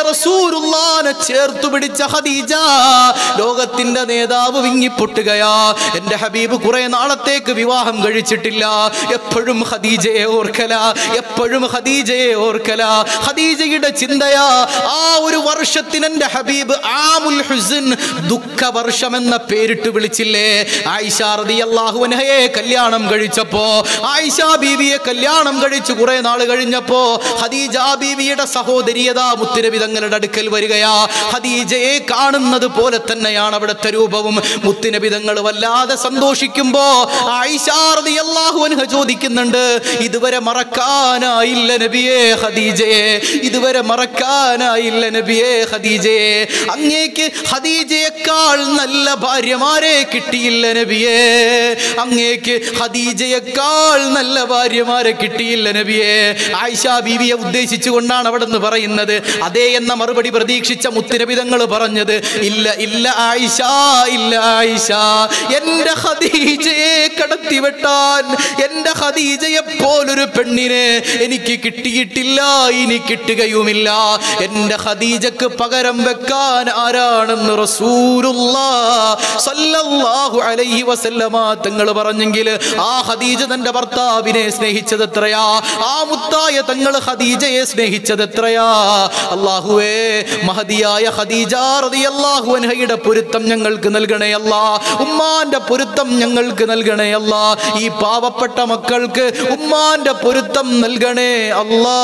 റസൂലുള്ളാനെ ചേർത്തു പിടിച്ച ഖദീജ ലോകത്തിന്റെ നേതാവ് വിങ്ങിപ്പൊട്ടുകയാ എന്റെ ഹബീബ് കുറെ നാളത്തേക്ക് വിവാഹം കഴിച്ചിട്ടില്ല എപ്പോഴും ഖദീജയെ ഓർക്കല എപ്പോഴും ഖദീജയെ ഓർക്കല ഖദീജയുടെ ചിന്തയാ ആ ഒരു വർഷത്തിന് എന്റെ ഹബീബ് ആമുൽ ഹുസൻ ദുഃഖ വർഷം എന്ന പേരിട്ട് വിളിച്ചില്ലേ ആയിഷ റളിയല്ലാഹു അൻഹയെ കല്യാണം കഴിച്ചപ്പോ ആയിഷ ബീവിയെ കല്യാണം കഴിച്ചു കുറെ നാൾ കഴിഞ്ഞപ്പോ ഖദീജ ബീവിയുടെ സഹോദരിയതാ മുത്തുനബി തങ്ങളുടെ അടുക്കൽ വരികയാ ഖദീജയെ കാണുന്നത് പോലെ തന്നെയാണ് അവിടുത്തെ രൂപവും മുത്തുനബി തങ്ങൾ വല്ലാതെ സന്തോഷിക്കുമ്പോ ആയിഷ റളിയല്ലാഹു അൻഹ ചോദിക്കുന്നുണ്ട് ഇതുവരെ മറക്കാനായില്ല നബിയെ ഖദീജയെ ഇതുവരെ മറക്കാനായില്ല നബിയെ ഖദീജയെ അങ്ങേക്ക് ഖദീജയേക്കാൾ നല്ല ഭാര്യമാരെ കിട്ടിയില്ല നബിയെ അങ്ങേക്ക് ഖദീജയേക്കാൾ നല്ല ഭാര്യമാരെ കിട്ടിയില്ല നബിയെ ആയിഷ ബീവിയെ ഉദ്ദേശിച്ചുകൊണ്ടാണ് അവിടെ നിന്ന് പറയുന്നത് അതേ എന്ന മറുപടി പ്രതീക്ഷിച്ച മുത്തുനബിതങ്ങൾ പറഞ്ഞത് ഇല്ല ഇല്ല ആയിഷ ഇല്ല ആയിഷ എന്റെ ഖദീജയെ കടത്തിവെട്ടാൻ എന്റെ ഖദീജയെ പോലൊരു പെണ്ണിനെ എനിക്ക് കിട്ടിയിട്ടില്ല ഇനി കിട്ടുകയുമില്ല എന്റെ ഖദീജക്ക് പകരം വെക്കാൻ ആരാണെന്ന് റസൂലുള്ളാ സല്ലല്ലാഹു അലൈഹി വസല്ലമ തങ്ങൾ പറഞ്ഞെങ്കിൽ ആ ഖദീജ തന്റെ ഭർത്താവിനെ സ്നേഹിച്ചത് എത്രയാ ആ മുത്തായ തങ്ങൾ ഖദീജയെ സ്നേഹിച്ചത് എത്രയാ അള്ളാഹുവേ മഹദിയായ ഖദീജ റളിയല്ലാഹു അൻഹയുടെ പൊരുത്തം ഞങ്ങൾക്ക് നൽകണേ അല്ലാ ഉമ്മാന്റെ പൊരുത്തം ഞങ്ങൾക്ക് നൽകണേ അല്ലാ ഈ പാവപ്പെട്ട മക്കൾക്ക് ഉമ്മാന്റെ പൊരുത്തം നൽകണേ അല്ലാ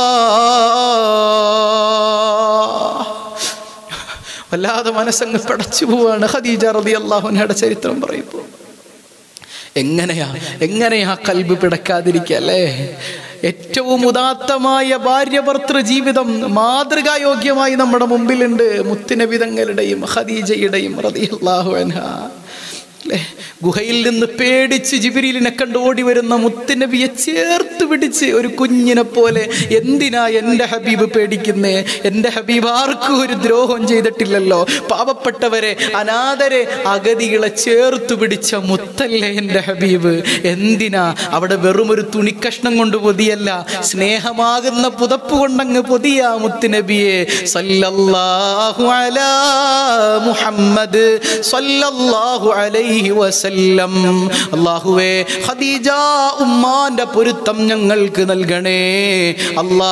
വല്ലാതെ മനസ്സങ്ങ് പടച്ചു പോവാണ് ഖദീജ റളിയല്ലാഹു അൻഹയുടെ ചരിത്രം പറയുമ്പോൾ എങ്ങനെയാ എങ്ങനെയാ കൽബ് പിടക്കാതിരിക്കുക അല്ലേ ഏറ്റവും ഉദാത്തമായ ഭാര്യഭർത്തൃ ജീവിതം മാതൃകായോഗ്യമായി നമ്മുടെ മുമ്പിലുണ്ട് മുത്തുനബിതങ്ങളുടെയും ഖദീജയുടെയും റളിയല്ലാഹു അൻഹ അല്ലേ ഗുഹയിൽ നിന്ന് പേടിച്ച് ജിബിരിലിനെ കണ്ട് ഓടി വരുന്ന മുത്തുനബിയെ ചേർത്ത് പിടിച്ച് ഒരു കുഞ്ഞിനെ പോലെ എന്തിനാ എൻ്റെ ഹബീബ് പേടിക്കുന്നേ എൻ്റെ ഹബീബ് ആർക്കും ഒരു ദ്രോഹം ചെയ്തിട്ടില്ലല്ലോ പാവപ്പെട്ടവരെ അനാഥരെ അഗതികളെ ചേർത്ത് പിടിച്ച മുത്തല്ലേ എൻ്റെ ഹബീബ് എന്തിനാ അവിടെ വെറും ഒരു തുണിക്കഷ്ണം കൊണ്ട് പൊതിയല്ല സ്നേഹമാകുന്ന പുതപ്പ് കൊണ്ടങ്ങ് പൊതിയ മുത്തുനബിയെ സല്ലല്ലാഹു അലാ മുഹമ്മദ് സല്ലല്ലാഹു അലൈഹി വസല്ലം അല്ലാഹുവേ ഖദീജ ഉമ്മാന്റെ പൊരുത്തം ഞങ്ങൾക്ക് നൽകണേ അല്ലാ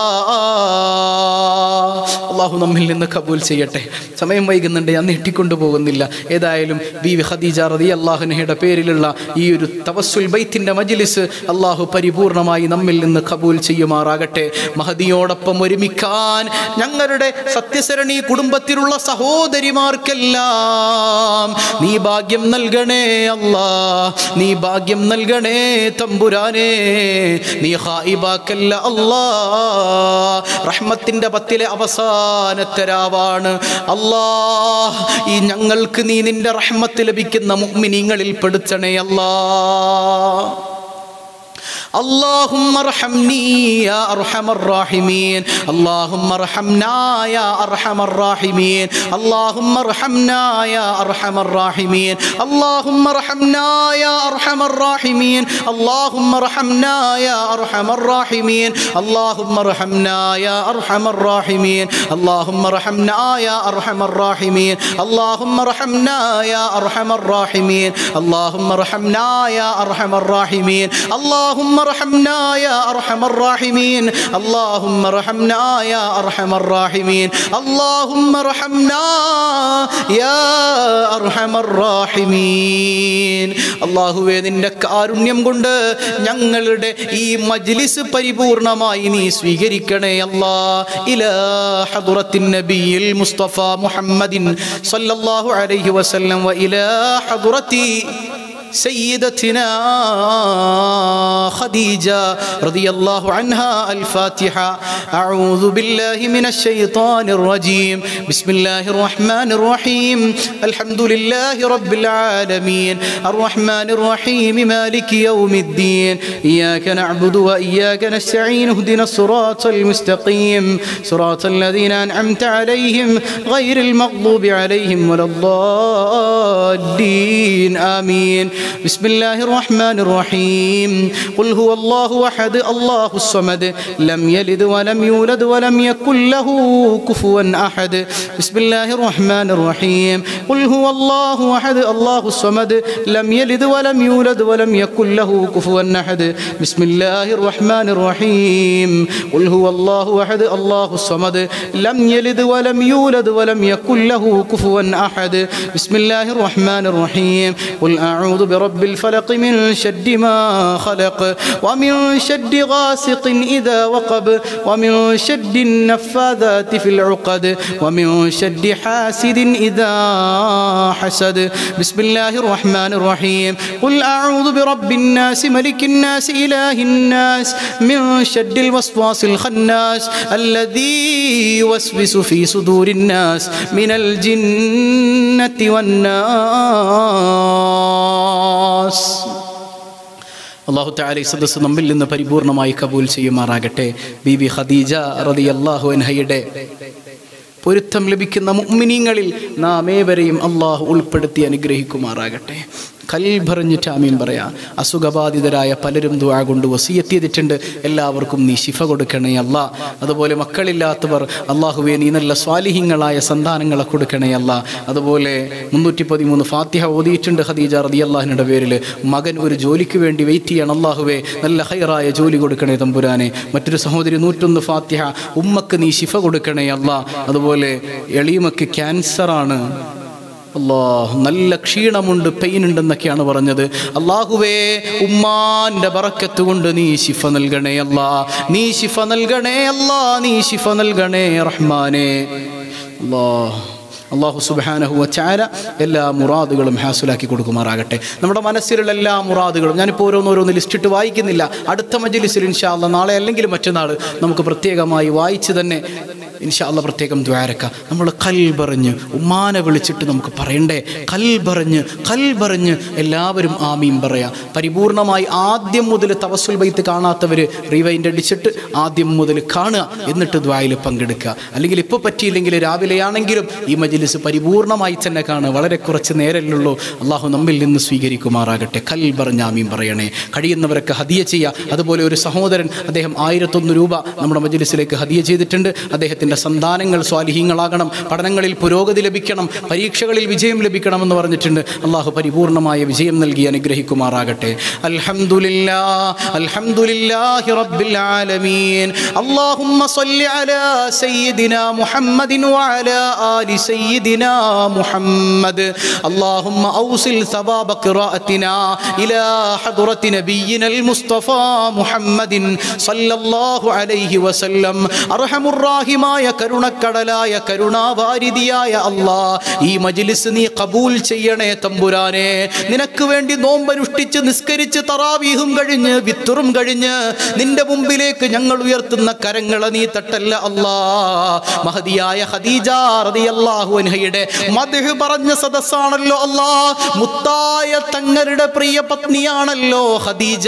അള്ളാഹു നമ്മിൽ നിന്ന് കബൂൽ ചെയ്യട്ടെ സമയം വൈകുന്നുണ്ട് ഞാൻ നീട്ടിക്കൊണ്ടു പോകുന്നില്ല ഏതായാലും ബി വി ഖദീജ റതി അള്ളാഹുനഹയുടെ പേരിലുള്ള ഈ ഒരു തവസ്സുൽ ബൈത്തിന്റെ മജ്ലിസ് അള്ളാഹു പരിപൂർണമായി നമ്മിൽ നിന്ന് കബൂൽ ചെയ്യുമാറാകട്ടെ മഹദിയോടൊപ്പം ഒരുമിക്കാൻ ഞങ്ങളുടെ സത്യസരണി കുടുംബത്തിലുള്ള സഹോദരിമാർക്കെല്ലാം നീ ഭാഗ്യം നൽകണേ അല്ലാ നീ ഭാഗ്യം നൽകണേ തമ്പുരാനേ നീ ഹായിബാക്കല്ല അല്ലാ റഹ്മത്തിന്റെ പത്തിലെ അവസാനത്തെ രാവാണ് അല്ലാ ഈ ഞങ്ങൾക്ക് നീ നിന്റെ റഹ്മത്ത് ലഭിക്കുന്ന മുഅ്മിനീങ്ങളിൽ പെടുത്തണേ അല്ലാ اللهم ارحمني يا ارحم الراحمين اللهم ارحمنا يا ارحم الراحمين اللهم ارحمنا يا ارحم الراحمين اللهم ارحمنا يا ارحم الراحمين اللهم ارحمنا يا ارحم الراحمين اللهم ارحمنا يا ارحم الراحمين اللهم ارحمنا يا ارحم الراحمين اللهم ارحمنا يا ارحم الراحمين اللهم ارحمنا يا ارحم الراحمين اللهم ارحمنا يا ارحم الراحمين اللهم ارحمنا يا ارحم الراحمين اللهم ارحمنا يا ارحم الراحمين അള്ളാഹുവേ നിന്റെ കാരുണ്യം കൊണ്ട് ഞങ്ങളുടെ ഈ മജ്ലിസ് പരിപൂർണമായി നീ സ്വീകരിക്കണേ അല്ലാ ഇലാ ഹദറത്തിൻ നബിയിൽ മുസ്തഫ മുഹമ്മദിൻ സല്ലല്ലാഹു അലൈഹി വസല്ലം വ ഇലാ ഹദറത്തി سيدتنا خديجة رضي الله عنها الفاتحة أعوذ بالله من الشيطان الرجيم بسم الله الرحمن الرحيم الحمد لله رب العالمين الرحمن الرحيم مالك يوم الدين إياك نعبد وإياك نستعين اهدنا الصراط المستقيم صراط الذين أنعمت عليهم غير المغضوب عليهم ولا الضالين آمين بسم الله الرحمن الرحيم قل هو الله أحد الله الصمد لم يلد ولم يولد ولم يكن له كفوا أحد بسم الله الرحمن الرحيم قل هو الله أحد الله الصمد لم يلد ولم يولد ولم يكن له كفوا أحد بسم الله الرحمن الرحيم قل هو الله أحد الله الصمد لم يلد ولم يولد ولم يكن له كفوا أحد بسم الله الرحمن الرحيم قل أعوذ برب الفلق من شد ما خلق ومن شد غاسق إذا وقب ومن شد النفاذات في العقد ومن شد حاسد إذا حسد بسم الله الرحمن الرحيم قل أعوذ برب الناس ملك الناس إله الناس من شد الوسواس الخناس الذي يوسوس في صدور الناس من الجنة والناس അള്ളാഹു താല ഈ സദസ്സ് നമ്മിൽ നിന്ന് പരിപൂർണമായി കബൂൽ ചെയ്യുമാറാകട്ടെ ബീബി ഖദീജ റതി അള്ളാഹു അൻഹയുടെ പൊരുത്തം ലഭിക്കുന്ന മുഅ്മിനീങ്ങളിൽ നാം ഏവരെയും അള്ളാഹു ഉൾപ്പെടുത്തി അനുഗ്രഹിക്കുമാറാകട്ടെ കൽഭറിഞ്ഞിട്ട് ആമീൻ പറയാം അസുഖബാധിതരായ പലരും ദുആ കൊണ്ട് വസീയത്ത് ചെയ്തിട്ടുണ്ട് എല്ലാവർക്കും നീ ശിഫ കൊടുക്കണേ അല്ല അതുപോലെ മക്കളില്ലാത്തവർ അള്ളാഹുവെ നീ നല്ല സ്വാലിഹിങ്ങളായ സന്താനങ്ങളെ കൊടുക്കണേ അല്ല അതുപോലെ മുന്നൂറ്റി പതിമൂന്ന് ഫാത്തിഹ ഓതിയിട്ടുണ്ട് ഖദീജ റതി അള്ളാഹിനുടെ പേരിൽ മകൻ ഒരു ജോലിക്ക് വേണ്ടി വെയിറ്റ് ചെയ്യണം അള്ളാഹുവെ നല്ല ഹൈറായ ജോലി കൊടുക്കണേ തമ്പുരാനെ മറ്റൊരു സഹോദരി നൂറ്റൊന്ന് ഫാത്തിഹ ഉമ്മക്ക് നീ ശിഫ കൊടുക്കണേ അല്ല അതുപോലെ എളീമക്ക് ക്യാൻസറാണ് അള്ളാഹ് നല്ല ക്ഷീണമുണ്ട് പെയിൻ ഉണ്ടെന്നൊക്കെയാണ് പറഞ്ഞത് അള്ളാഹുവേ ഉമ്മാന്റെ ബറക്കത്ത് കൊണ്ട് നീ ശിഫ നൽകണേ അല്ലാ നീ ശിഫ നൽകണേ അല്ലാ നീ ശിഫ നൽകണേ റഹ്മാനെ അള്ളാഹ് അള്ളാഹു സുബാനഹു വച്ചാര എല്ലാ മുറാദുകളും ഹാസുലാക്കി കൊടുക്കുമാറാകട്ടെ നമ്മുടെ മനസ്സിലുള്ള എല്ലാ മുറാദുകളും ഞാനിപ്പോൾ ഓരോന്നോരോന്ന് ലിസ്റ്റിട്ട് വായിക്കുന്നില്ല അടുത്ത മജ്ലിസിൽ ഇൻഷാല്ല നാളെ അല്ലെങ്കിൽ മറ്റന്നാൾ നമുക്ക് പ്രത്യേകമായി വായിച്ച് തന്നെ ഇൻഷാല്ല പ്രത്യേകം ദ്വാരക്ക നമ്മൾ കൽബറിഞ്ഞ് ഉമ്മാനെ വിളിച്ചിട്ട് നമുക്ക് പറയണ്ടേ കൽബറിഞ്ഞ് കൽബറിഞ്ഞ് എല്ലാവരും ആമീം പറയാം പരിപൂർണമായി ആദ്യം മുതൽ തവസുൽ ബൈത്ത് കാണാത്തവർ റീവൈൻഡ് അടിച്ചിട്ട് ആദ്യം മുതൽ കാണുക എന്നിട്ട് ദ്വായിൽ പങ്കെടുക്കുക അല്ലെങ്കിൽ ഇപ്പോൾ പറ്റിയില്ലെങ്കിൽ രാവിലെയാണെങ്കിലും ഈ മജ്ലിസ് പരിപൂർണമായി തന്നെ കാണുക വളരെ കുറച്ച് നേരമല്ലുള്ളൂ അള്ളാഹു നമ്മിൽ നിന്ന് സ്വീകരിക്കുമാറാകട്ടെ കൽബറിഞ്ഞ് ആമീം പറയണേ കഴിയുന്നവരൊക്കെ ഹദിയ ചെയ്യുക അതുപോലെ ഒരു സഹോദരൻ അദ്ദേഹം ആയിരത്തൊന്ന് രൂപ നമ്മുടെ മജ്ലിസിലേക്ക് ഹദിയ ചെയ്തിട്ടുണ്ട് അദ്ദേഹത്തിൻ്റെ സന്താനങ്ങൾ സ്വാലിഹീങ്ങളാകണം പഠനങ്ങളിൽ പുരോഗതി ലഭിക്കണം പരീക്ഷകളിൽ വിജയം ലഭിക്കണമെന്ന് പറഞ്ഞിട്ടുണ്ട് അള്ളാഹു പരിപൂർണമായ വിജയം നൽകി അനുഗ്രഹിക്കുമാറാകട്ടെ അൽഹംദുലില്ലാ അൽഹംദുലില്ലാഹി റബ്ബിൽ ആലമീൻ اللهم صل على سيدنا محمد وعلى آل سيدنا محمد اللهم أوصل ثواب قراءتنا إلى حضرة نبينا المصطفى محمد صلى الله عليه وسلم أرحم الراحماയ കരുണക്കടലായ കരുണാവാരിതിയായ അല്ലാ ഈ മജ്ലിസ് നീ കബൂൽ ചെയ്യണേ തമ്പുരാനെ നിനക്ക് വേണ്ടി നോമ്പനുഷ്ഠിച്ച് നിസ്കരിച്ച് തറാവീഹും കഴിഞ്ഞ് വിത്തുറും കഴിഞ്ഞ് നിന്റെ മുമ്പിലേക്ക് ഞങ്ങൾ ഉയർത്തുന്ന കരങ്ങളെ നീ തട്ടല്ല അല്ലാ മഹതിയായ ഖദീജ റളിയല്ലാഹു അൻഹയുടെ മദ്ഹ് പറഞ്ഞ സദസ്സാണല്ലോ അല്ലാ മുത്തായ തങ്ങളുടെ പ്രിയ പത്നിയാണല്ലോ ഖദീജ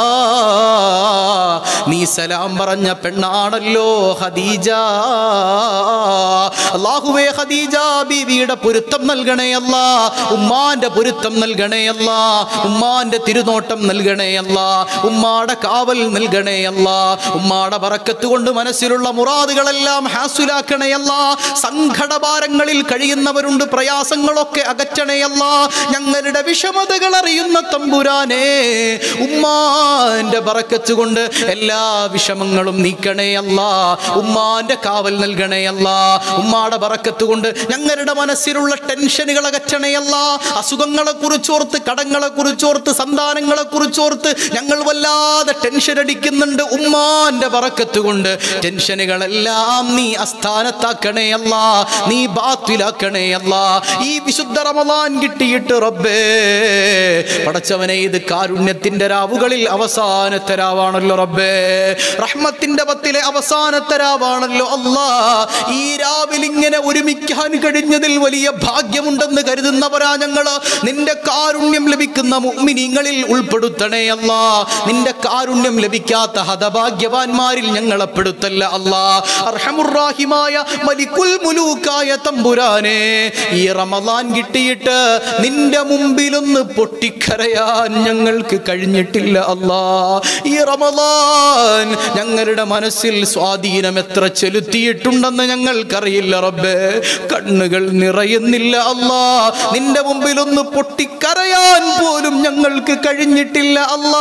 നീ സലാം പറഞ്ഞ പെണ്ണാണല്ലോ ഖദീജ അള്ളാഹുവേ ഖദീജ ബീവിയുടെ പൊരുത്തം നൽകണേ അല്ല ഉമ്മാന്റെ പൊരുത്തം നൽകണേ അല്ല ഉമ്മാന്റെ തിരുനോട്ടം നൽകണേ അല്ല ഉമ്മാടെ കാവൽ നൽകണേ അല്ല ഉമ്മാടെ പറക്കത്ത് കൊണ്ട് മനസ്സിലുള്ള മുറാദുകളെല്ലാം ഹാസുലാക്കണേ അല്ല സങ്കടഭാരങ്ങളിൽ കഴിയുന്നവരുണ്ട് പ്രയാസങ്ങളൊക്കെ അകറ്റണേ അല്ല ഞങ്ങളുടെ വിഷമതകൾ അറിയുന്ന തമ്പുരാനെ ഉമ്മാന്റെ പറക്കത്ത് കൊണ്ട് എല്ലാ വിഷമങ്ങളും നീക്കണേ അല്ല ഉമ്മാന്റെ കാവൽ നൽകണേ അല്ല ഉമ്മാടെ പറക്കത്ത് കൊണ്ട് ഞങ്ങളുടെ മനസ്സിലുള്ള ടെൻഷനുകൾ അകറ്റണേ അല്ല അസുഖങ്ങളെ കുറിച്ചോർത്ത് കടങ്ങളെ കുറിച്ചോർത്ത് സന്താനങ്ങളെ കുറിച്ചോർത്ത് ഞങ്ങൾ വല്ലാതെ ടെൻഷൻ അടിക്കുന്നുണ്ട് ഉമ്മാന്റെ പറക്കത്ത് കൊണ്ട് ടെൻഷനുകളെല്ലാം നീ അസ്ഥാനത്താക്കണേ അല്ല നീ ബാത്തിലാക്കണേ അല്ല ഈ വിശുദ്ധ റമദാൻ കിട്ടിയിട്ട് റബ്ബേ പടച്ചവനെ ഇത് കാരുണ്യത്തിന്റെ രാവുകളിൽ അവസാനത്തെ രാവാണല്ലോ റബ്ബേ റഹ്മത്തിന്റെ പത്തിലെ അവസാനത്തെ രാവാണല്ലോ അല്ല അല്ലാ ഈ രാവിലെ ഇങ്ങനെ ഒരുമിക്കാൻ കഴിഞ്ഞതിൽ വലിയ ഭാഗ്യമുണ്ടെന്ന് കരുതുന്നവരാ ഞങ്ങള് നിന്റെ കാരുണ്യം ലഭിക്കുന്ന മുഅ്മിനീങ്ങളിൽ ഉൾപ്പെടുത്തണേ അല്ലാ നിന്റെ കാരുണ്യം ലഭിക്കാത്ത ഹതഭാഗ്യവാന്മാരിൽ ഞങ്ങളെ പെടുത്തല്ല അല്ലാ അർഹമുറാഹിമായ മലിക്കുൽ മുലൂക്കായ തമ്പുരാനെ ഈ റമദാൻ കിട്ടിയിട്ട് നിന്റെ മുമ്പിലൊന്ന് പൊട്ടിക്കരയാൻ ഞങ്ങൾക്ക് കഴിഞ്ഞിട്ടില്ല അല്ലാ ഈ റമദാൻ ഞങ്ങളുടെ മനസ്സിൽ സ്വാധീനം എത്ര ചെലുത്തിയിട്ടുണ്ടെന്ന് ഞങ്ങൾക്കറിയില്ല റബ്ബേ കണ്ണുകൾ നിറയുന്നില്ല അല്ലാ നിന്റെ മുമ്പിലൊന്ന് പൊട്ടിക്കരയാൻ പോലും ഞങ്ങൾക്ക് കഴിഞ്ഞിട്ടില്ല അല്ലാ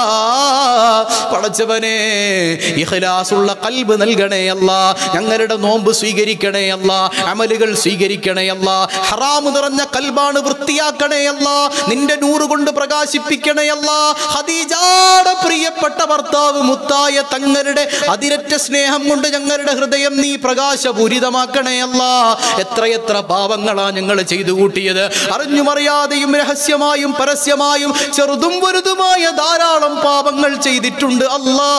പടച്ചവനെ ഇഖ്ലാസുള്ള കൽബ് നൽകണേ അല്ല ഞങ്ങളുടെ നോമ്പ് സ്വീകരിക്കണേ അല്ല അമലുകൾ സ്വീകരിക്കണേ അല്ല ഹറാമ് നിറഞ്ഞ കൽബാണ് വൃത്തിയാക്കണേ അല്ല നിന്റെ നൂറ് കൊണ്ട് പ്രകാശിപ്പിക്കണേ അല്ല ഹദീജാടെ പ്രിയപ്പെട്ട ഭർത്താവ് മുത്തായ തങ്ങളുടെ അതിരറ്റ സ്നേഹം കൊണ്ട് ഞങ്ങളുടെ ഹൃദയം നീ പ്രകാശപൂരിതമാക്കണേ അല്ല എത്രയെത്ര പാപങ്ങളാ ഞങ്ങൾ ചെയ്തു കൂട്ടിയത് അറിഞ്ഞും അറിയാതെയും രഹസ്യമായും പരസ്യമായും ചെറുതും വലുതുമായ ധാരാളം പാപങ്ങൾ ചെയ്തിട്ടുണ്ട് അല്ലാ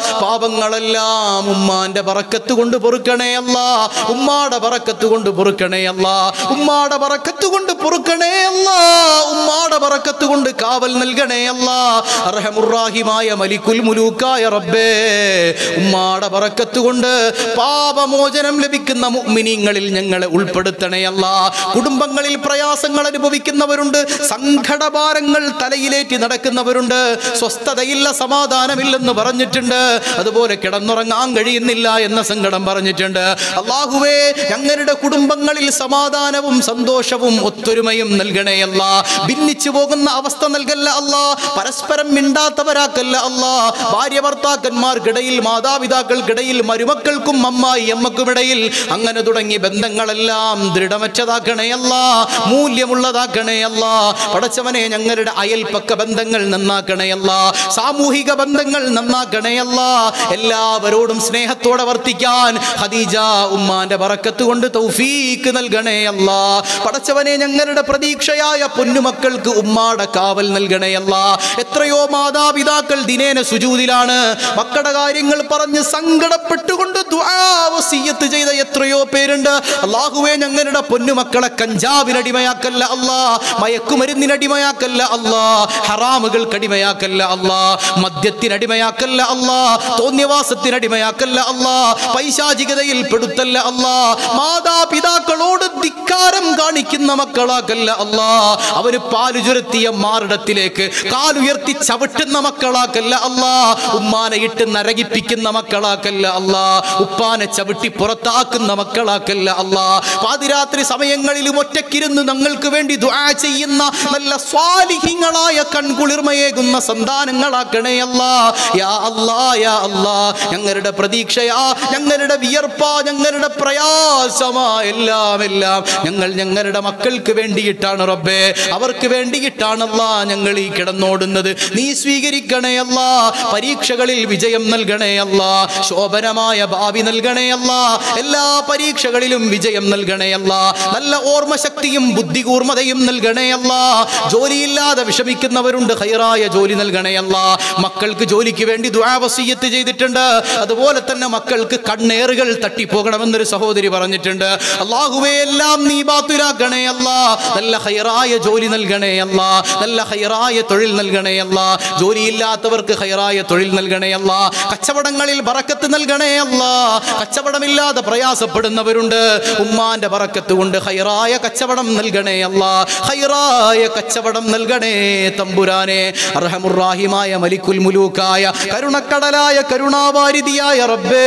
പാപങ്ങളെല്ലാം ഉമ്മാന്റെ പറക്കത്ത് കൊണ്ട് പൊറുക്കണേ അല്ല ഉമ്മാടെ പറക്കത്ത് കൊണ്ട് പൊറുക്കണേ അല്ല ഉമ്മാടെ പറക്കത്ത് കൊണ്ട് പൊറുക്കണേ അല്ല ഉമ്മാടെ പറക്കത്ത് കൊണ്ട് കാവൽ നൽകണേ അല്ല അർഹമുറാഹിമായ മലിക്കുൽ മുലൂക്കായ റബ്ബേ ഉമ്മാടെ പറക്കത്ത് കൊണ്ട് പാപമോചനം ലഭിക്കുന്ന മുഅ്മിനീങ്ങളിൽ ഞങ്ങളെ ഉൾപ്പെടുത്തണേ അല്ല കുടുംബങ്ങളിൽ പ്രയാസങ്ങൾ അനുഭവിക്കുന്നവരുണ്ട് സങ്കടഭാരങ്ങൾ തലയിലേറ്റി നടക്കുന്നവരുണ്ട് സ്വസ്ഥതയില്ല സമാധാനമില്ലെന്ന് പറഞ്ഞിട്ടുണ്ട് അതുപോലെ കിടന്നുറങ്ങാൻ കഴിയുന്നില്ല എന്ന സങ്കടം പറഞ്ഞിട്ടുണ്ട് അള്ളാഹുവേ ഞങ്ങളുടെ കുടുംബങ്ങളിൽ സമാധാനവും സന്തോഷവും ഒത്തൊരുമയും നൽകണേയല്ല ഭിന്നിച്ചു പോകുന്ന അവസ്ഥ നൽകല്ല അല്ല പരസ്പരം മിണ്ടാത്തവരാക്കല്ല അല്ല ഭാര്യ ഭർത്താക്കന്മാർക്കിടയിൽ മാതാപിതാക്കൾക്കിടയിൽ മരുമക്കൾക്കും അമ്മായി അമ്മക്കുമിടയിൽ അങ്ങനെ തുടങ്ങിയ ബന്ധങ്ങളെല്ലാം ദൃഢമറ്റതാക്കണേയല്ല മൂല്യമുള്ളതാക്കണേയല്ല പടച്ചവനെ ഞങ്ങളുടെ അയൽപ്പക്ക ബന്ധങ്ങൾ നന്നാക്കണേയല്ല സാമൂഹിക ബന്ധങ്ങൾ നന്നാക്കണേയല്ല എല്ലാവരോടും സ്നേഹത്തോടെ വർത്തിക്കാൻ ഖദീജ ഉമ്മാന്റെ പറക്കത്ത് കൊണ്ട് തൗഫീക്ക് നൽകണേയല്ല പടച്ചവനെ ഞങ്ങളുടെ പ്രതീക്ഷയായ പൊന്നുമക്കൾക്ക് ഉമ്മാടെ കാവൽ നൽകണേയല്ല എത്രയോ മാതാപിതാക്കൾ ദിനേന സുജൂതിലാണ് മക്കളുടെ കാര്യങ്ങൾ പറഞ്ഞ് സങ്കടപ്പെട്ടുകൊണ്ട് ദുആ വസിയ്യത്ത് ചെയ്ത എത്രയോ പേരുണ്ട് അള്ളാഹുവേ ഞങ്ങളുടെ പൊന്നുമക്കളെ കഞ്ചാവിനടിമയാക്കല്ല അല്ലാ മയക്കുമരുന്നിനടിമയാക്കല്ല അല്ലാ ഹറാമുകൾക്കടിമയാക്കല്ല അല്ലാ മദ്യത്തിനടിമയാക്കല്ല അല്ലാ തോന്നിയവാസത്തിനടിമയാക്കല്ല അല്ലാ പൈശാചികതയിൽ പെടുത്തല്ല അല്ലാ മാതാപിതാക്കളോട് ധിക്കാരം കാണിക്കുന്ന മക്കളാക്കല്ല അല്ലാ അവര് പാല് ചുരത്തിയ മാറിടത്തിലേക്ക് കാലുയർത്തി ചവിട്ടുന്ന മക്കളാക്കല്ല അല്ലാ ഉമ്മാനെ ഇട്ട് നരകിപ്പിക്കുന്ന മക്കളാക്കല്ല അല്ലാ ഉപ്പാനെ ചവിട്ടി പുറത്താക്കുന്ന മക്കളാക്കല്ല അല്ലാ പാതിരാത്രി സമയങ്ങളിലും ഒറ്റക്കിരുന്ന് ഞങ്ങൾക്ക് വേണ്ടി ദുആ ചെയ്യുന്ന നല്ല സ്വാലിഹിങ്ങളായ കൺകുളിർമയേകുന്ന സന്താനങ്ങളാക്കണേ അല്ലാ യാ അല്ലാ യാ അല്ലാ ഞങ്ങളുടെ പ്രതീക്ഷയാ ഞങ്ങളുടെ വിയർപ്പാ ഞങ്ങളുടെ പ്രയാസമാ എല്ലാം എല്ലാം ഞങ്ങൾ ഞങ്ങളുടെ മക്കൾക്ക് വേണ്ടിയിട്ടാണ് റബ്ബേ അവർക്ക് വേണ്ടിയിട്ടാണല്ല ഞങ്ങൾ ഈ കിടന്നോടുന്നത് നീ സ്വീകരിക്കണേ അല്ല പരീക്ഷകളിൽ വിജയം നൽകണേ അല്ല ശോഭനമായ ഭാവി നൽകണേ അല്ല എല്ലാ പരീക്ഷകളിലും വിജയം നൽകണേ അല്ല നല്ല ഓർമ്മശക്തിയും ബുദ്ധികൂർമ്മതയും നൽകണേ അല്ല ജോലിയില്ലാതെ വിഷമിക്കുന്നവരുണ്ട് ഹൈറായ ജോലി നൽകണേ അല്ല മക്കൾക്ക് ജോലിക്ക് വേണ്ടി ദുആവസീയത്ത് ചെയ്തിട്ടുണ്ട് അതുപോലെ തന്നെ മക്കൾക്ക് കണ്ണേറുകൾ തട്ടിപ്പോകണമെന്നൊരു സഹോദരി പറഞ്ഞിട്ടുണ്ട് അള്ളാഹുവേ എല്ലാം നീ ബാത്തുലാക്കണേ അല്ല നല്ല ഹൈറായ ജോലി നൽകണേ അല്ല നല്ല ഹൈറായ തൊഴിൽ നൽകണേ അല്ല ജോലിയില്ലാത്തവർക്ക് ഹൈറായ തൊഴിൽ നൽകണേ അല്ല കച്ചവടങ്ങളിൽ ബറക്കത്ത് നൽകണേ അല്ല കച്ചവടമില്ലാതെ പ്രയാസപ്പെടുന്നവരുണ്ട് ഉമ്മാന്റെ ബറക്കത്ത് കൊണ്ട് ഹൈറായ കച്ചവടം നൽകണേ അല്ല ഹൈറായ കച്ചവടം നൽകണേ തമ്പുരാനെ അർഹമുറാഹിമായ മലിക്കുൽ മുലൂക്കായ കരുണക്കടലായ കരുണാവാരിതിയായ റബ്ബേ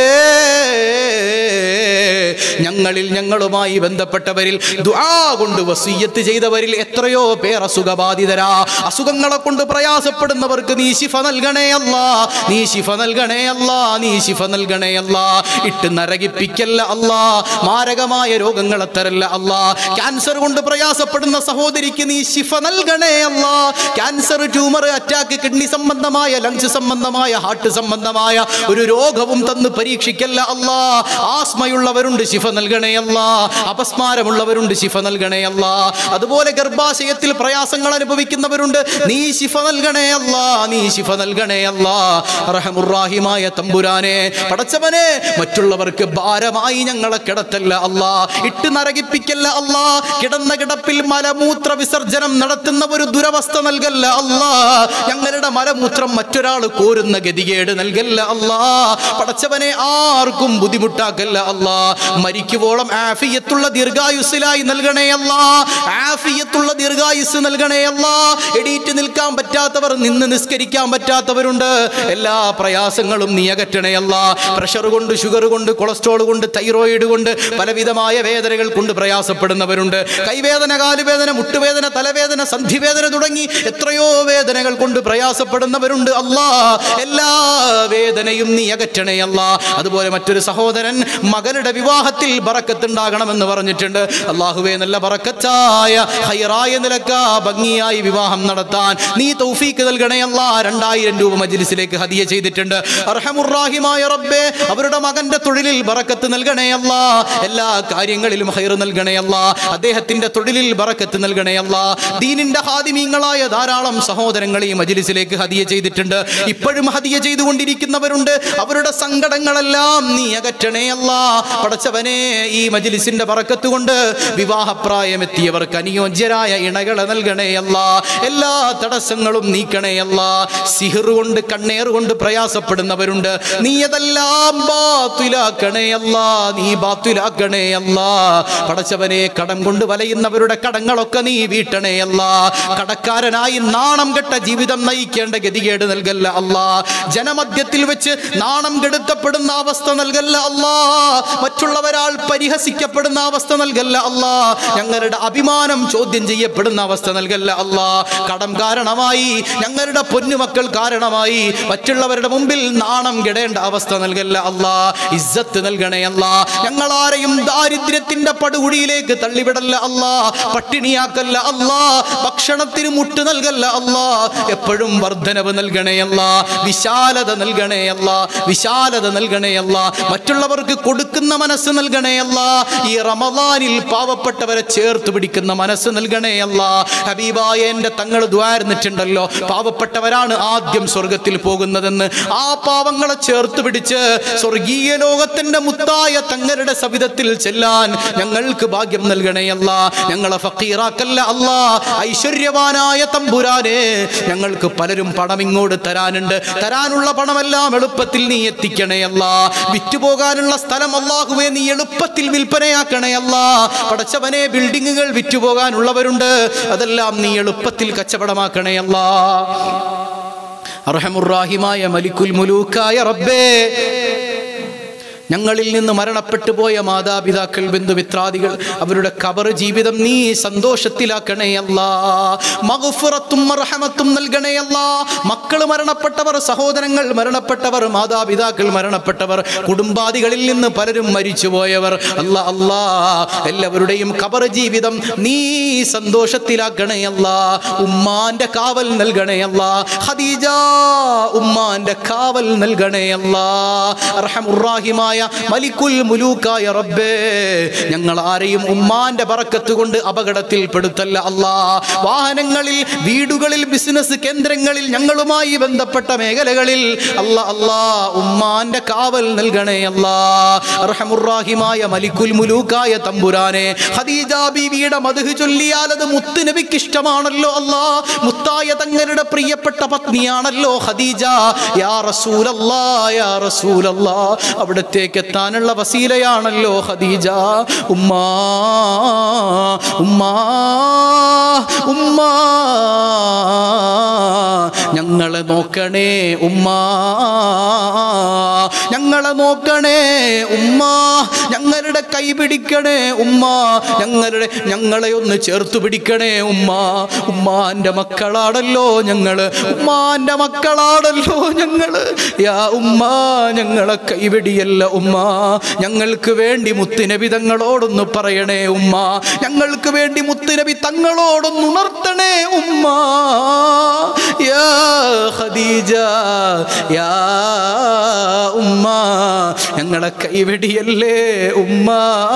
ഞങ്ങളിൽ ഞങ്ങളുമായി ബന്ധപ്പെട്ടവരിൽ ദുആ കൊണ്ട് വസീയത്ത് ചെയ്തവരിൽ എത്രയോ പേർ അസുഖബാധിതരാ അസുഖങ്ങളെ കൊണ്ട് പ്രയാസപ്പെടുന്നവർക്ക് നീ ശിഫ നൽകണേ അല്ല നീ ശിഫ നൽകണേ അല്ല നീ ശിഫ നൽകണേ അല്ല ഇട്ട് നരകിപ്പിക്കല്ല അല്ല മാരകമായ രോഗങ്ങളെ തരല്ല അല്ല ക്യാൻസർ കൊണ്ട് പ്രയാസപ്പെടുന്ന സഹോദരിക്ക് നീ ശിഫ നൽകണേ അല്ല ക്യാൻസർ ട്യൂമർ അറ്റാക്ക് കിഡ്നി സംബന്ധമായ ലങ്സ് സംബന്ധമായ ഹാർട്ട് സംബന്ധമായ ഒരു രോഗവും തന്ന് പരീക്ഷിക്കല്ല അല്ല ആസ്മയുള്ളവരുണ്ട് ശിഫ നൽകണേ അല്ല അപസ്മാരമുള്ളവരുണ്ട് ശിഫ നൽകണേ അല്ല അതുപോലെ ഗർഭാശയത്തിൽ പ്രയാസങ്ങൾ അനുഭവിക്കുന്നവരുണ്ട് നീ ശിഫ നൽകണേ അല്ല നീ ശിഫ നൽകണേ അല്ല റഹമുറാഹിമായ തമ്പുരാനെ പടച്ചവനെ മറ്റുള്ളവർക്ക് ഭാരമായി ഞങ്ങളെ കിടത്തല്ല അല്ല ഇട്ട് നരകിപ്പിക്കല്ല അല്ല കിടന്ന കിടപ്പിൽ മലമൂത്ര വിസർജനം നടത്തുന്ന ഒരു ദുരവസ്ഥ നൽകല്ല അല്ല ഞങ്ങളുടെ മലമൂത്രം മറ്റൊരാൾ കോരുന്ന ഗതികേട് നൽകല്ല അല്ല പടച്ചവനെ ആർക്കും ബുദ്ധിമുട്ടാക്കല്ല അല്ല മരിക്കുവോളം ആഫിയത്തുള്ള ദീർഘായുസ്സിലായി നൽകണേ അല്ല ആഫിയത്തുള്ള ദീർഘായുസ് നൽകണേ അല്ല എടീറ്റ് നിൽക്കാൻ പറ്റാത്തവർ നിന്ന് നിസ്കരിക്കാൻ പറ്റാത്തവരുണ്ട് എല്ലാ പ്രയാസങ്ങളും നീ അകറ്റണേ അല്ല പ്രഷർ കൊണ്ട് ഷുഗർ കൊണ്ട് കൊളസ്ട്രോൾ കൊണ്ട് തൈറോയിഡ് കൊണ്ട് പലവിധമായ വേദനകൾ കൊണ്ട് പ്രയാസപ്പെടുന്നവരുണ്ട് കൈവേദന കാലുവേദന മുട്ടുവേദന തലവേദന സന്ധിവേദന തുടങ്ങി എത്രയോ വേദനകൾ കൊണ്ട് പ്രയാസപ്പെടുന്നവരുണ്ട് അല്ലാ എല്ലാ വേദനയും നീ അകറ്റണേ അല്ല അതുപോലെ മറ്റൊരു സഹോദരൻ മകനുടെ വിവാഹത്തിൽ ബറക്കത്തുണ്ടാകണമെന്ന് പറഞ്ഞിട്ടുണ്ട് അള്ളാഹുവേ നല്ല ബറക്കത്തായ ഹൈറായ നിലക്ക ഭംഗിയായി വിവാഹം നടത്താൻ നീ തൗഫീക്ക് നൽകണേ അല്ല രണ്ടായിരം രൂപ മജ്ലിസിലേക്ക് ഹദിയ ചെയ്തിട്ടുണ്ട് അർഹമുറാഹിമായ റബ്ബേ അവരുടെ മകന്റെ തൊഴിലിൽ ബറക്കത്ത് നൽകണേ അല്ല എല്ലാ കാര്യങ്ങളിലും ഹൈർ നൽകണേ അല്ല അദ്ദേഹത്തിന്റെ തൊഴിലിൽ ബറക്കത്ത് നൽകണേ അല്ല ദീനിന്റെ ഹാദിമീങ്ങളായ ധാരാളം സഹോദരങ്ങൾ ഈ മജ്ലിസിലേക്ക് ഹദിയ ചെയ്തിട്ടുണ്ട് ഇപ്പോഴും ഹദിയ ചെയ്തുകൊണ്ടിരിക്കുന്നവരുണ്ട് അവരുടെ സങ്കടങ്ങളെല്ലാം നീ അകറ്റണേ അല്ല പടച്ചവനെ ഈ മജ്ലിസിന്റെ ബറക്കത്ത് കൊണ്ട് വിവാഹപ്രായമെത്തിയവർക്ക് അനുയോജ്യരായ ഇണകളെ നൽകണേ അല്ല എല്ലാ തടസ്സങ്ങളും നീക്കണേ അല്ല സിഹിർ കൊണ്ട് കണ്ണേർ കൊണ്ട് പ്രയാസപ്പെടുന്നവരുണ്ട് നീ അതെല്ലാം ബാത്തുലാക്കണേ അല്ല നീ ബാത്തുലാക്കണേ അല്ല പടച്ചവനെ കടം കൊണ്ട് വലയുന്നവരുടെ കടങ്ങളൊക്കെ നീ വീട്ടണേ അല്ല കടക്കാരനായി നാണം കെട്ട ജീവിതം നയിക്കേണ്ട ഗതികേട് നൽകല്ല അല്ല ജനമധ്യത്തിൽ വെച്ച് നാണം കെടുത്തപ്പെടുന്ന അവസ്ഥ നൽകല്ല അല്ല മറ്റുള്ളവരാൾ പരിഹസിക്കപ്പെടുന്ന അവസ്ഥ നൽകല്ല അല്ല ഞങ്ങളുടെ അഭിമാനം ചോദ്യം ചെയ്യപ്പെടുന്ന അവസ്ഥ നൽകല്ല അല്ല കടം കാരണമായി ഞങ്ങളുടെ പൊന്നുമക്കൾ കാരണമായി മറ്റുള്ളവരുടെ മുമ്പിൽ നാണം കെടേണ്ട അവസ്ഥ നൽകല്ല അല്ല ഇസ്സത്ത് നൽകണേ അല്ല ഞങ്ങളാരെയും ദാരിദ്ര്യത്തിന്റെ പടുകുഴിയിലേക്ക് തള്ളിവിടല്ല അല്ല പട്ടിണിയാക്കല്ല അല്ല ഭക്ഷണത്തിന് മുട്ട് നൽകല്ല അല്ല എപ്പോഴും വർധനവ് നൽകണേ അല്ല വിശാലത നൽകണേ അല്ല വിശാലത നൽകണേ അല്ല മറ്റുള്ളവർക്ക് കൊടുക്കുന്ന മനസ്സ് നൽകണേ അല്ല ഈ റമദാനിൽ പാവപ്പെട്ടവരെ ചേർത്ത് പിടിക്കുന്ന മനസ്സ് നൽകണേ അല്ല ഹബീബായ എന്റെ തങ്ങൾ ദ്വാരുന്നിട്ടുണ്ടല്ലോ പാവപ്പെട്ടവരാണ് ആദ്യം സ്വർഗത്തിൽ പോകുന്നതെന്ന് ആ പാവങ്ങളെ ചേർത്ത് പിടിച്ച് സ്വർഗീയ ലോകത്തിന്റെ മുത്തായ തങ്ങളുടെ സവിധത്തിൽ ചെല്ലാൻ ഞങ്ങൾക്ക് ഭാഗ്യം നൽകണേ അല്ല ഞങ്ങളെ ഫക്കീറാക്കല്ല അല്ല ഐശ്വര്യവാനായ തമ്പുരാനെ ഞങ്ങൾക്ക് പലരും പണം ഇങ്ങോട്ട് തരാനുണ്ട് തരാനുള്ള പണമെല്ലാം എളുപ്പത്തിൽ നീ എത്തിക്കണേ അല്ല വിറ്റുപോകാനുള്ള സ്ഥലം അല്ലാഹുവേ നീ എളുപ്പത്തിൽ വിൽപ്പനയാക്കണേ അല്ല പടച്ചവനെ ബിൽഡിങ്ങുകൾ വിറ്റുപോകാനുള്ളവരുണ്ട് അതെല്ലാം നീ എളുപ്പത്തിൽ കച്ചവടമാക്കണേ അല്ല അർഹമുറാഹിമായ മലിക്കുൽ മുലൂക്കായ റബ്ബേ ഞങ്ങളിൽ നിന്ന് മരണപ്പെട്ടു പോയ മാതാപിതാക്കൾ ബന്ധുമിത്രാദികൾ അവരുടെ കബർ ജീവിതം നീ സന്തോഷത്തിലാക്കണേ അല്ല മകുഫുറത്തും മർഹമത്തും നൽകണേ അല്ല മക്കൾ മരണപ്പെട്ടവർ സഹോദരങ്ങൾ മരണപ്പെട്ടവർ മാതാപിതാക്കൾ മരണപ്പെട്ടവർ കുടുംബാദികളിൽ നിന്ന് പലരും മരിച്ചുപോയവർ അല്ല അല്ലാ എല്ലാവരുടെയും കബർ ജീവിതം നീ സന്തോഷത്തിലാക്കണേ അല്ല ഉമ്മാന്റെ കാവൽ നൽകണേ അല്ല ഖദീജ ഉമ്മാന്റെ കാവൽ നൽകണേ അല്ല റഹമുറാഹിമായ മലിക്കുൽ മുലൂക്കായ റബ്ബേ ഞങ്ങൾ ആരെയും ഉമ്മാന്റെ ബറക്കത്ത് കൊണ്ട് അപകടത്തിൽ പെടുത്തല്ല അല്ലാ വാഹനങ്ങളിൽ വീടുകളിൽ ബിസിനസ് കേന്ദ്രങ്ങളിൽ ഞങ്ങളുമായി ബന്ധപ്പെട്ട മേഖലകളിൽ അല്ല അല്ലാ ഉമ്മാന്റെ കാവൽ നൽകണേ അല്ലാ റഹമുറാഹിമായ മലിക്കുൽ മുലൂക്കായ തമ്പുരാനെ ഖദീജ ബീവിയുടെ മധു ചൊല്ലിയാൽ അത് മുത്ത് നബിക്ക് ഇഷ്ടമാണല്ലോ അല്ലാ മുത്തായ തങ്ങളുടെ പ്രിയപ്പെട്ട പത്നിയാണല്ലോ ഖദീജ യാ റസൂലല്ലാ യാ റസൂലല്ലാ അവിടത്തേക്ക് എത്താനുള്ള വസീലയാണല്ലോ ഖദീജ ഉമ്മാ ഉമ്മാ ഉമ്മാ ഞങ്ങളെ നോക്കണേ ഉമ്മാ ഞങ്ങളെ നോക്കണേ ഉമ്മ ഞങ്ങളുടെ കൈ പിടിക്കണേ ഉമ്മ ഞങ്ങളുടെ ഞങ്ങളെ ഒന്ന് ചേർത്ത് പിടിക്കണേ ഉമ്മ ഉമ്മാന്റെ മക്കളാണല്ലോ ഞങ്ങള് ഉമ്മാന്റെ മക്കളാണല്ലോ ഞങ്ങള് യാ ഉമ്മ ഞങ്ങളെ കൈപിടിയല്ല ഉമ്മ ഞങ്ങൾക്ക് വേണ്ടി മുത്തുനബി തങ്ങളോടൊന്ന് പറയണേ ഉമ്മ ഞങ്ങൾക്ക് വേണ്ടി മുത്തുനബി തങ്ങളോടൊന്ന് ഉണർത്തണേ ഉമ്മ യാ ഖദീജ യാ ഉമ്മ ഞങ്ങളെ കൈവെടിയല്ലേ ഉമ്മ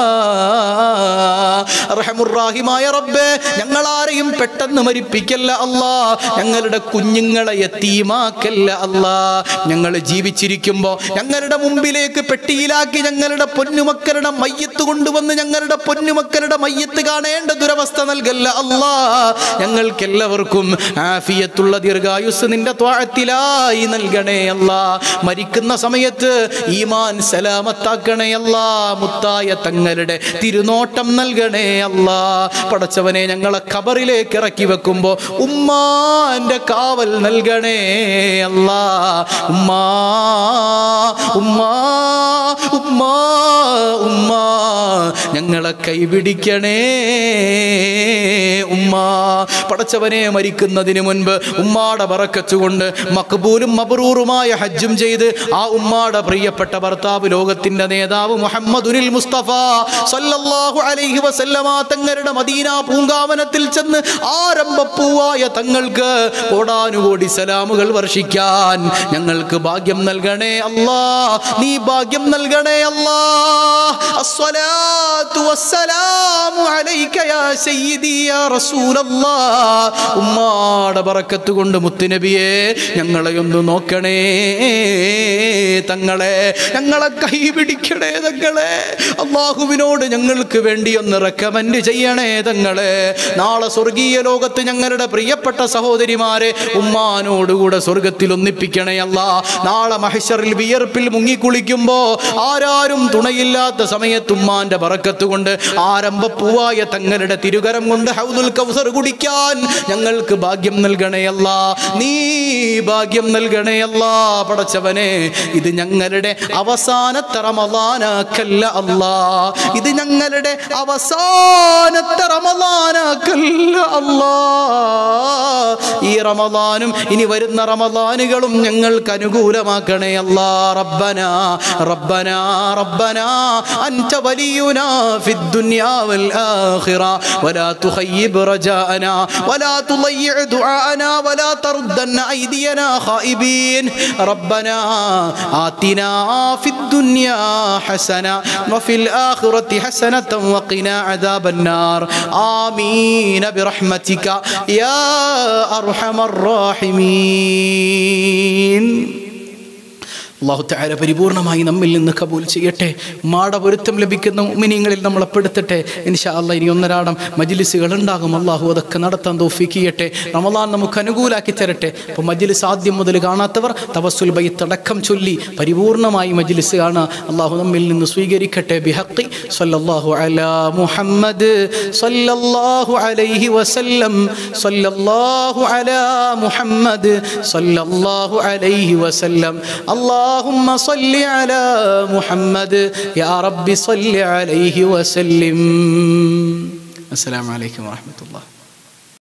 റഹമുറാഹിമായ റബ്ബേ ഞങ്ങളാരെയും പെട്ടെന്ന് മരിപ്പിക്കല്ല അല്ലാ ഞങ്ങളുടെ കുഞ്ഞുങ്ങളെ എത്തീമാക്കല്ല അല്ലാ ഞങ്ങൾ ജീവിച്ചിരിക്കുമ്പോൾ ഞങ്ങളുടെ മുമ്പിലേക്ക് പെട്ടിയിലാക്കി ഞങ്ങളുടെ പൊന്നുമക്കളുടെ മയ്യത്ത് കൊണ്ടുവന്ന് ഞങ്ങളുടെ പൊന്നുമക്കളുടെ മയ്യത്ത് കാണേണ്ട ദുരവസ്ഥ നൽകല്ല അല്ലാ ഞങ്ങൾക്കെല്ലാവർക്കും ആഫിയത്തുള്ള ദീർഘായുസ് നിന്റെ ത്വാഴത്തിലായി നൽകണേ അല്ലാ മരിക്കുന്ന സമയത്ത് ഈമാൻ സലാമത്താക്കണേ അല്ലാ മുത്തായ തങ്ങളുടെ തിരുനോട്ടം നൽകണേ അല്ലാ പടച്ചവനെ ഞങ്ങളെ ഖബറിലേക്ക് ഇറക്കി വെക്കുമ്പോ ഉമ്മാന്റെ കാവൽ നൽകണേ അല്ലാ ഉമ്മാ ഉമ്മാ ഉമ്മാ ഉമ്മാ ഞങ്ങളെ കൈപിടിക്കണേ ഉമ്മ പടച്ചവനെ മരിക്കുന്നതിന് മുൻപ് ഉമ്മാടെ പറക്കച്ചുകൊണ്ട് മക്ബൂലും മബറൂറുമായ ഹജ്ജും ചെയ്ത് ആ ഉമ്മാടെ പ്രിയപ്പെട്ട ഭർത്താവ് ലോകത്തിന്റെ നേതാവ് മുഹമ്മദുനിൽ മുസ്തഫ സല്ലല്ലാഹു അലൈഹി വസല്ലമ തങ്ങളുടെ മദീന പൂങ്കാവനത്തിൽ ചെന്ന് ആരംഭപ്പൂവായ തങ്ങൾക്ക് കോടാനുകോടി സലാമുകൾ വർഷിക്കാൻ ഞങ്ങൾക്ക് ഭാഗ്യം നൽകണേ അല്ലാ നീ ഭാഗ്യം നൽകണേ അല്ലാ അസ്സലാത്തു വസ്സലാമു അലൈക യാ സയ്യിദി യാ റസൂലല്ലാഹ് ഉമ്മാടെ ബറക്കത്ത് കൊണ്ട് മുത്തുനബിയെ ഞങ്ങളെ ഒന്ന് നോക്കണേ തങ്ങളെ ഞങ്ങളെ കൈ പിടിക്കണേ തങ്ങളെ അള്ളാഹുവിനോട് ഞങ്ങൾക്ക് വേണ്ടി ഒന്ന് റെക്കമെൻഡ് ചെയ്യണേ തങ്ങളെ നാളെ സ്വർഗീയ ലോകത്ത് ഞങ്ങളുടെ പ്രിയപ്പെട്ട സഹോദരിമാരെ ഉമ്മാനോടുകൂടെ സ്വർഗത്തിൽ ഒന്നിപ്പിക്കണേ അല്ല നാളെ മഹഷറിൽ വിയർപ്പിൽ മുങ്ങിക്കുളിക്കുമ്പോ ആരാരും തുണയില്ലാത്ത സമയത്ത് ഉമ്മാന്റെ പറക്കത്ത് കൊണ്ട് ആരംഭപ്പൂവായ തങ്ങളുടെ തിരുകരം കൊണ്ട് ഹൗദുൽ കൗസർ കുടിക്കാൻ ഞങ്ങൾക്ക് ഭാഗ്യം നൽകണേ അല്ല നീ ഭാഗ്യം നൽകണേ അല്ല പടച്ചവനെ ഇത് ഞങ്ങളുടെ അവസാനത്തെ റമദാനാക്കല്ല അല്ലാ ഇത് ഞങ്ങളുടെ അവസാനത്തെ റമദാനാക്കല്ല അല്ലാ ഈ റമദാനും ഇനി വരുന്ന റമദാനുകളും ഞങ്ങൾക്ക് അനുകൂലമാക്കണേ അല്ലാ റബ്ബന റബ്ബന റബ്ബന അൻത വലിയുനാ ഫിദ് ദുനിയാ വൽ ആഖിറ ولا تخيب رجاءنا ولا تضيع دعاءنا ولا تردن أيدينا خائبين ربنا آتنا في الدنيا حسنة وفي الآخرة حسنة وقنا عذاب النار آمين برحمتك يا أرحم الراحمين അള്ളാഹു താര പരിപൂർണമായി നമ്മിൽ നിന്ന് കബൂൽ ചെയ്യട്ടെ മാടപൊരുത്തം ലഭിക്കുന്ന മിനിങ്ങളിൽ നമ്മളെ പെടുത്തട്ടെ ഇൻഷാ അല്ല ഇനി ഒന്നരാടം മജിലിസുകൾ ഉണ്ടാകും അള്ളാഹു അതൊക്കെ നടത്താൻ തോഫിക്കിയട്ടെ റമദാൻ നമുക്ക് അനുകൂലാക്കി തരട്ടെ അപ്പോൾ മജിലിസ് ആദ്യം മുതൽ കാണാത്തവർ തവസുൽ ബൈത്തടക്കം ചൊല്ലി പരിപൂർണമായി മജിലിസ് കാണുക അള്ളാഹു നമ്മിൽ നിന്ന് സ്വീകരിക്കട്ടെ ബിഹക്കി സല്ലല്ലാഹു അലാ മുഹമ്മദ് സല്ലല്ലാഹു അലൈഹി വസല്ലം സല്ലല്ലാഹു അലാ മുഹമ്മദ് സല്ലല്ലാഹു അലൈഹി വസല്ലം اللهم صل على محمد يا رب صل عليه وسلم السلام عليكم ورحمة الله